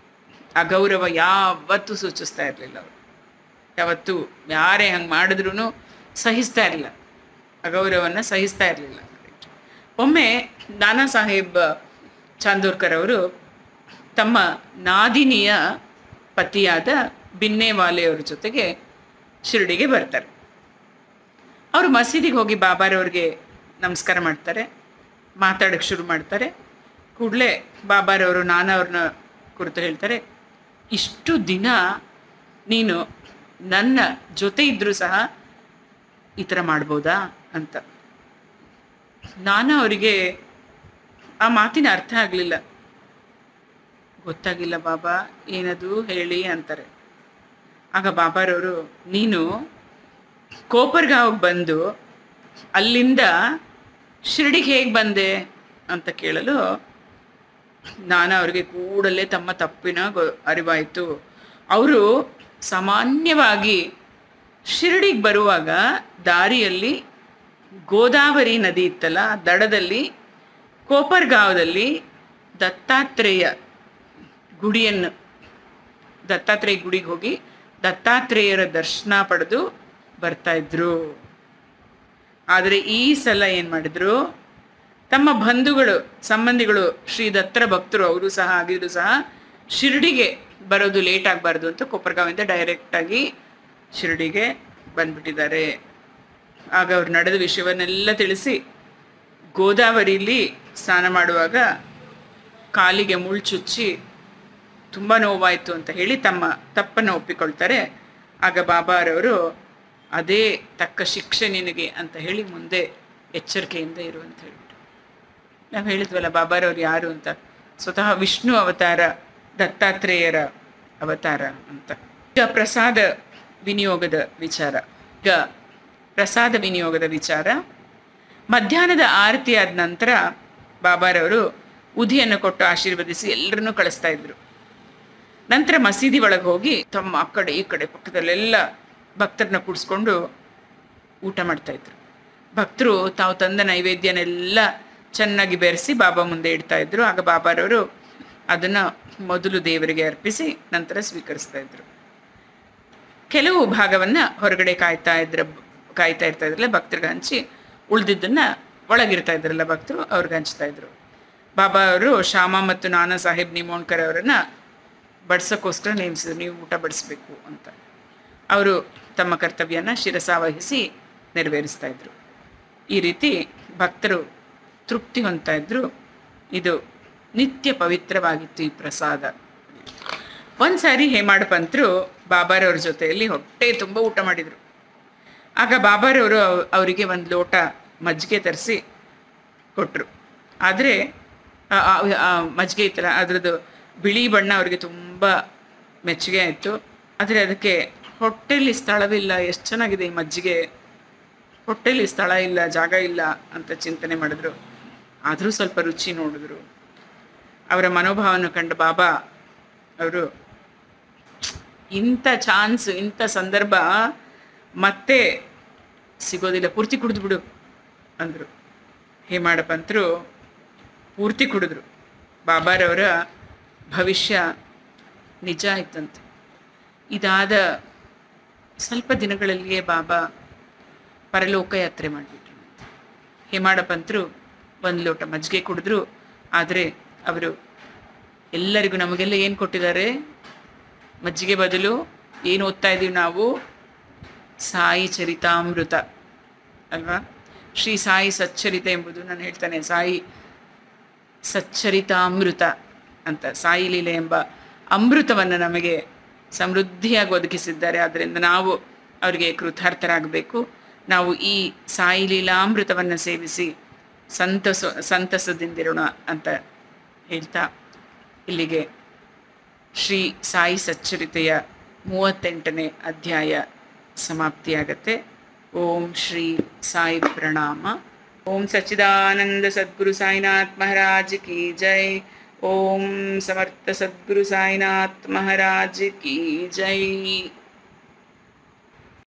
ಅಗೌರವ ಯಾವತ್ತೂ ಸೂಚಿಸ್ತಾ ಇರಲಿಲ್ಲ ಅವರು ಯಾವತ್ತೂ ಯಾರೇ ಹಂಗೆ ಮಾಡಿದ್ರೂ ಸಹಿಸ್ತಾ ಇರಲಿಲ್ಲ ಅಗೌರವವನ್ನು ಸಹಿಸ್ತಾ ಇರಲಿಲ್ಲ ಒಮ್ಮೆ ನಾನಾ ಸಾಹೇಬ್ ಚಾಂದೋರ್ಕರ್ ಅವರು ತಮ್ಮ ನಾದಿನಿಯ ಪತಿಯಾದ ಬಿನ್ನೇವಾಲೆಯವ್ರ ಜೊತೆಗೆ ಶಿರಡಿಗೆ ಬರ್ತಾರೆ ಅವರು ಮಸೀದಿಗೆ ಹೋಗಿ ಬಾಬಾರವ್ರಿಗೆ ನಮಸ್ಕಾರ ಮಾಡ್ತಾರೆ ಮಾತಾಡೋಕ್ಕೆ ಶುರು ಮಾಡ್ತಾರೆ ಕೂಡಲೇ ಬಾಬಾರವರು ನಾನವ್ರನ್ನ ಕುರಿತು ಹೇಳ್ತಾರೆ ಇಷ್ಟು ದಿನ ನೀನು ನನ್ನ ಜೊತೆ ಇದ್ರೂ ಸಹ ಈ ಥರ ಮಾಡ್ಬೋದಾ ಅಂತ ನಾನು ಅವರಿಗೆ ಆ ಮಾತಿನ ಅರ್ಥ ಆಗಲಿಲ್ಲ ಗೊತ್ತಾಗಿಲ್ಲ ಬಾಬಾ ಏನದು ಹೇಳಿ ಅಂತಾರೆ ಆಗ ಬಾಬಾರವರು ನೀನು ಕೋಪರ್ಗಾವ್ಗೆ ಬಂದು ಅಲ್ಲಿಂದ ಶಿರಡಿಗೆ ಹೇಗೆ ಬಂದೆ ಅಂತ ಕೇಳಲು ನಾನು ಅವ್ರಿಗೆ ಕೂಡಲೇ ತಮ್ಮ ತಪ್ಪಿನ ಗೊ ಅರಿವಾಯಿತು ಅವರು ಸಾಮಾನ್ಯವಾಗಿ ಶಿರಡಿಗೆ ಬರುವಾಗ ದಾರಿಯಲ್ಲಿ ಗೋದಾವರಿ ನದಿ ಇತ್ತಲ್ಲ ಆ ದಡದಲ್ಲಿ ಕೋಪರ್ಗಾಂವದಲ್ಲಿ ದತ್ತಾತ್ರೇಯ ಗುಡಿಯನ್ನು ದತ್ತಾತ್ರೇಯ ಗುಡಿಗೆ ಹೋಗಿ ದತ್ತಾತ್ರೇಯರ ದರ್ಶನ ಪಡೆದು ಬರ್ತಾ ಇದ್ರು ಆದರೆ ಈ ಸಲ ಏನು ಮಾಡಿದ್ರು ತಮ್ಮ ಬಂಧುಗಳು ಸಂಬಂಧಿಗಳು ಶ್ರೀ ದತ್ತರ ಭಕ್ತರು ಅವರು ಸಹ ಆಗಿದ್ರು ಸಹ ಶಿರಡಿಗೆ ಬರೋದು ಲೇಟ್ ಆಗಬಾರ್ದು ಅಂತ ಕೊಪ್ಪರಗಾವಿಂದ ಡೈರೆಕ್ಟಾಗಿ ಶಿರಡಿಗೆ ಬಂದ್ಬಿಟ್ಟಿದ್ದಾರೆ ಆಗ ಅವ್ರು ನಡೆದ ವಿಷಯವನ್ನೆಲ್ಲ ತಿಳಿಸಿ ಗೋದಾವರಿಲಿ ಸ್ನಾನ ಮಾಡುವಾಗ ಕಾಲಿಗೆ ಮುಳ್ಳು ಚುಚ್ಚಿ ತುಂಬ ನೋವಾಯಿತು ಅಂತ ಹೇಳಿ ತಮ್ಮ ತಪ್ಪನ್ನು ಒಪ್ಪಿಕೊಳ್ತಾರೆ ಆಗ ಬಾಬಾರವರು ಅದೇ ತಕ್ಕ ಶಿಕ್ಷೆ ನಿನಗೆ ಅಂತ ಹೇಳಿ ಮುಂದೆ ಎಚ್ಚರಿಕೆಯಿಂದ ಇರು ಅಂತ ಹೇಳ್ಬಿಟ್ಟು ನಾವು ಹೇಳಿದ್ವಲ್ಲ ಬಾಬಾರವ್ರು ಯಾರು ಅಂತ ಸ್ವತಃ ವಿಷ್ಣು ಅವತಾರ ದತ್ತಾತ್ರೇಯರ ಅವತಾರ ಅಂತ ಈಗ ಪ್ರಸಾದ ವಿನಿಯೋಗದ ವಿಚಾರ ಈಗ ಪ್ರಸಾದ ವಿನಿಯೋಗದ ವಿಚಾರ ಮಧ್ಯಾಹ್ನದ ಆರತಿ ಆದ ನಂತರ ಬಾಬಾರವರು ಉದಿಯನ್ನು ಕೊಟ್ಟು ಆಶೀರ್ವದಿಸಿ ಎಲ್ಲರನ್ನೂ ಕಳಿಸ್ತಾ ಇದ್ರು ನಂತರ ಮಸೀದಿ ಒಳಗೆ ಹೋಗಿ ತಮ್ಮ ಆ ಕಡೆ ಈ ಕಡೆ ಪಕ್ಕದಲ್ಲೆಲ್ಲ ಭಕ್ತರನ್ನ ಕೂಡಿಸ್ಕೊಂಡು ಊಟ ಮಾಡ್ತಾ ಇದ್ರು ಭಕ್ತರು ತಾವು ತಂದ ನೈವೇದ್ಯನೆಲ್ಲ ಚೆನ್ನಾಗಿ ಬೆರೆಸಿ ಬಾಬಾ ಮುಂದೆ ಇಡ್ತಾ ಇದ್ರು ಆಗ ಬಾಬಾರವರು ಅದನ್ನು ಮೊದಲು ದೇವರಿಗೆ ಅರ್ಪಿಸಿ ನಂತರ ಸ್ವೀಕರಿಸ್ತಾ ಇದ್ರು ಕೆಲವು ಭಾಗವನ್ನು ಹೊರಗಡೆ ಕಾಯ್ತಾ ಇದ್ರ ಕಾಯ್ತಾ ಇರ್ತಾ ಇದ್ರಲ್ಲ ಭಕ್ತರಿಗೆ ಹಂಚಿ ಉಳ್ದಿದ್ದನ್ನ ಒಳಗಿರ್ತಾ ಇದ್ರಲ್ಲ ಭಕ್ತರು ಅವ್ರಿಗೆ ಹಂಚ್ತಾ ಇದ್ರು ಬಾಬಾ ಅವರು ಶ್ಯಾಮ ಮತ್ತು ನಾನಾ ಸಾಹೇಬ್ ನಿಮೋಣ್ಕರ್ ಅವರನ್ನ ಬಡ್ಸೋಕ್ಕೋಸ್ಕರ ನೇಮಿಸಿದ್ರು ನೀವು ಊಟ ಬಡಿಸ್ಬೇಕು ಅಂತ ಅವರು ತಮ್ಮ ಕರ್ತವ್ಯನ ಶಿರಸಾವಹಿಸಿ ನೆರವೇರಿಸ್ತಾ ಇದ್ರು ಈ ರೀತಿ ಭಕ್ತರು ತೃಪ್ತಿ ಹೊಂದ್ತಾ ಇದ್ರು ಇದು ನಿತ್ಯ ಪವಿತ್ರವಾಗಿತ್ತು ಈ ಪ್ರಸಾದ ಒಂದ್ಸಾರಿ ಹೇಮಾಡ್ ಪಂತರು ಬಾಬಾರವ್ರ ಜೊತೆಯಲ್ಲಿ ಹೊಟ್ಟೆ ತುಂಬ ಊಟ ಮಾಡಿದರು ಆಗ ಬಾಬಾರವರು ಅವರಿಗೆ ಒಂದು ಲೋಟ ಮಜ್ಜಿಗೆ ತರಿಸಿ ಕೊಟ್ಟರು ಆದರೆ ಮಜ್ಜಿಗೆ ಇತ್ತಲ್ಲ ಅದರದ್ದು ಬಿಳಿ ಬಣ್ಣ ಅವರಿಗೆ ತುಂಬ ಮೆಚ್ಚುಗೆ ಆಯಿತು ಆದರೆ ಅದಕ್ಕೆ ಹೊಟ್ಟೆಲಿ ಸ್ಥಳವಿಲ್ಲ ಎಷ್ಟು ಚೆನ್ನಾಗಿದೆ ಈ ಮಜ್ಜಿಗೆ ಹೊಟ್ಟೆಲಿ ಸ್ಥಳ ಇಲ್ಲ ಜಾಗ ಇಲ್ಲ ಅಂತ ಚಿಂತನೆ ಮಾಡಿದ್ರು ಆದರೂ ಸ್ವಲ್ಪ ರುಚಿ ನೋಡಿದ್ರು ಅವರ ಮನೋಭಾವನ ಕಂಡು ಬಾಬಾ ಅವರು ಇಂಥ ಚಾನ್ಸ್ ಇಂಥ ಸಂದರ್ಭ ಮತ್ತೆ ಸಿಗೋದಿಲ್ಲ ಪೂರ್ತಿ ಕುಡಿದು ಬಿಡು ಅಂದರು ಹೇಮಾಡ ಪಂತರು ಪೂರ್ತಿ ಕುಡಿದ್ರು ಬಾಬಾರವರ ಭವಿಷ್ಯ ನಿಜ ಆಯ್ತಂತೆ ಇದಾದ ಸ್ವಲ್ಪ ದಿನಗಳಲ್ಲಿಯೇ ಬಾಬಾ ಪರಲೋಕ ಯಾತ್ರೆ ಮಾಡಿಬಿಟ್ರು ಹೇಮಾಡ ಪಂತರು ಒಂದು ಲೋಟ ಮಜ್ಜಿಗೆ ಕುಡಿದ್ರು ಆದರೆ ಅವರು ಎಲ್ಲರಿಗೂ ನಮಗೆಲ್ಲ ಏನು ಕೊಟ್ಟಿದ್ದಾರೆ ಮಜ್ಜಿಗೆ ಬದಲು ಏನು ಓದ್ತಾ ಇದ್ದೀವಿ ನಾವು ಸಾಯಿ ಚರಿತಾಮೃತ ಅಲ್ವಾ ಶ್ರೀ ಸಾಯಿ ಸಚ್ಚರಿತ ಎಂಬುದು ನಾನು ಹೇಳ್ತಾನೆ ಸಾಯಿ ಸಚ್ಚರಿತಾಮೃತ ಅಂತ ಸಾಯಿ ಲೀಲೆ ಎಂಬ ಅಮೃತವನ್ನು ನಮಗೆ ಸಮೃದ್ಧಿಯಾಗಿ ಒದಗಿಸಿದ್ದಾರೆ ಆದ್ದರಿಂದ ನಾವು ಅವರಿಗೆ ಕೃತಾರ್ಥರಾಗಬೇಕು ನಾವು ಈ ಸಾಯಿ ಲೀಲಾಮೃತವನ್ನು ಸೇವಿಸಿ ಸಂತಸ ಸಂತಸದಿಂದಿರೋಣ ಅಂತ ಹೇಳ್ತಾ ಇಲ್ಲಿಗೆ ಶ್ರೀ ಸಾಯಿ ಸಚ್ಚರಿತೆಯ ಮೂವತ್ತೆಂಟನೇ ಅಧ್ಯಾಯ ಸಮಾಪ್ತಿಯಾಗತ್ತೆ ಓಂ ಶ್ರೀ ಸಾಯಿ ಪ್ರಣಾಮ ಓಂ ಸಚ್ಚಿದಾನಂದ ಸದ್ಗುರು ಸಾಯಿನಾಥ್ ಮಹಾರಾಜ್ ಕಿ ಜೈ ಓಂ ಸಮರ್ಥ ಸದ್ಗುರು ಸಾಯಿನಾಥ್ ಮಹಾರಾಜ್ ಕಿ ಜೈ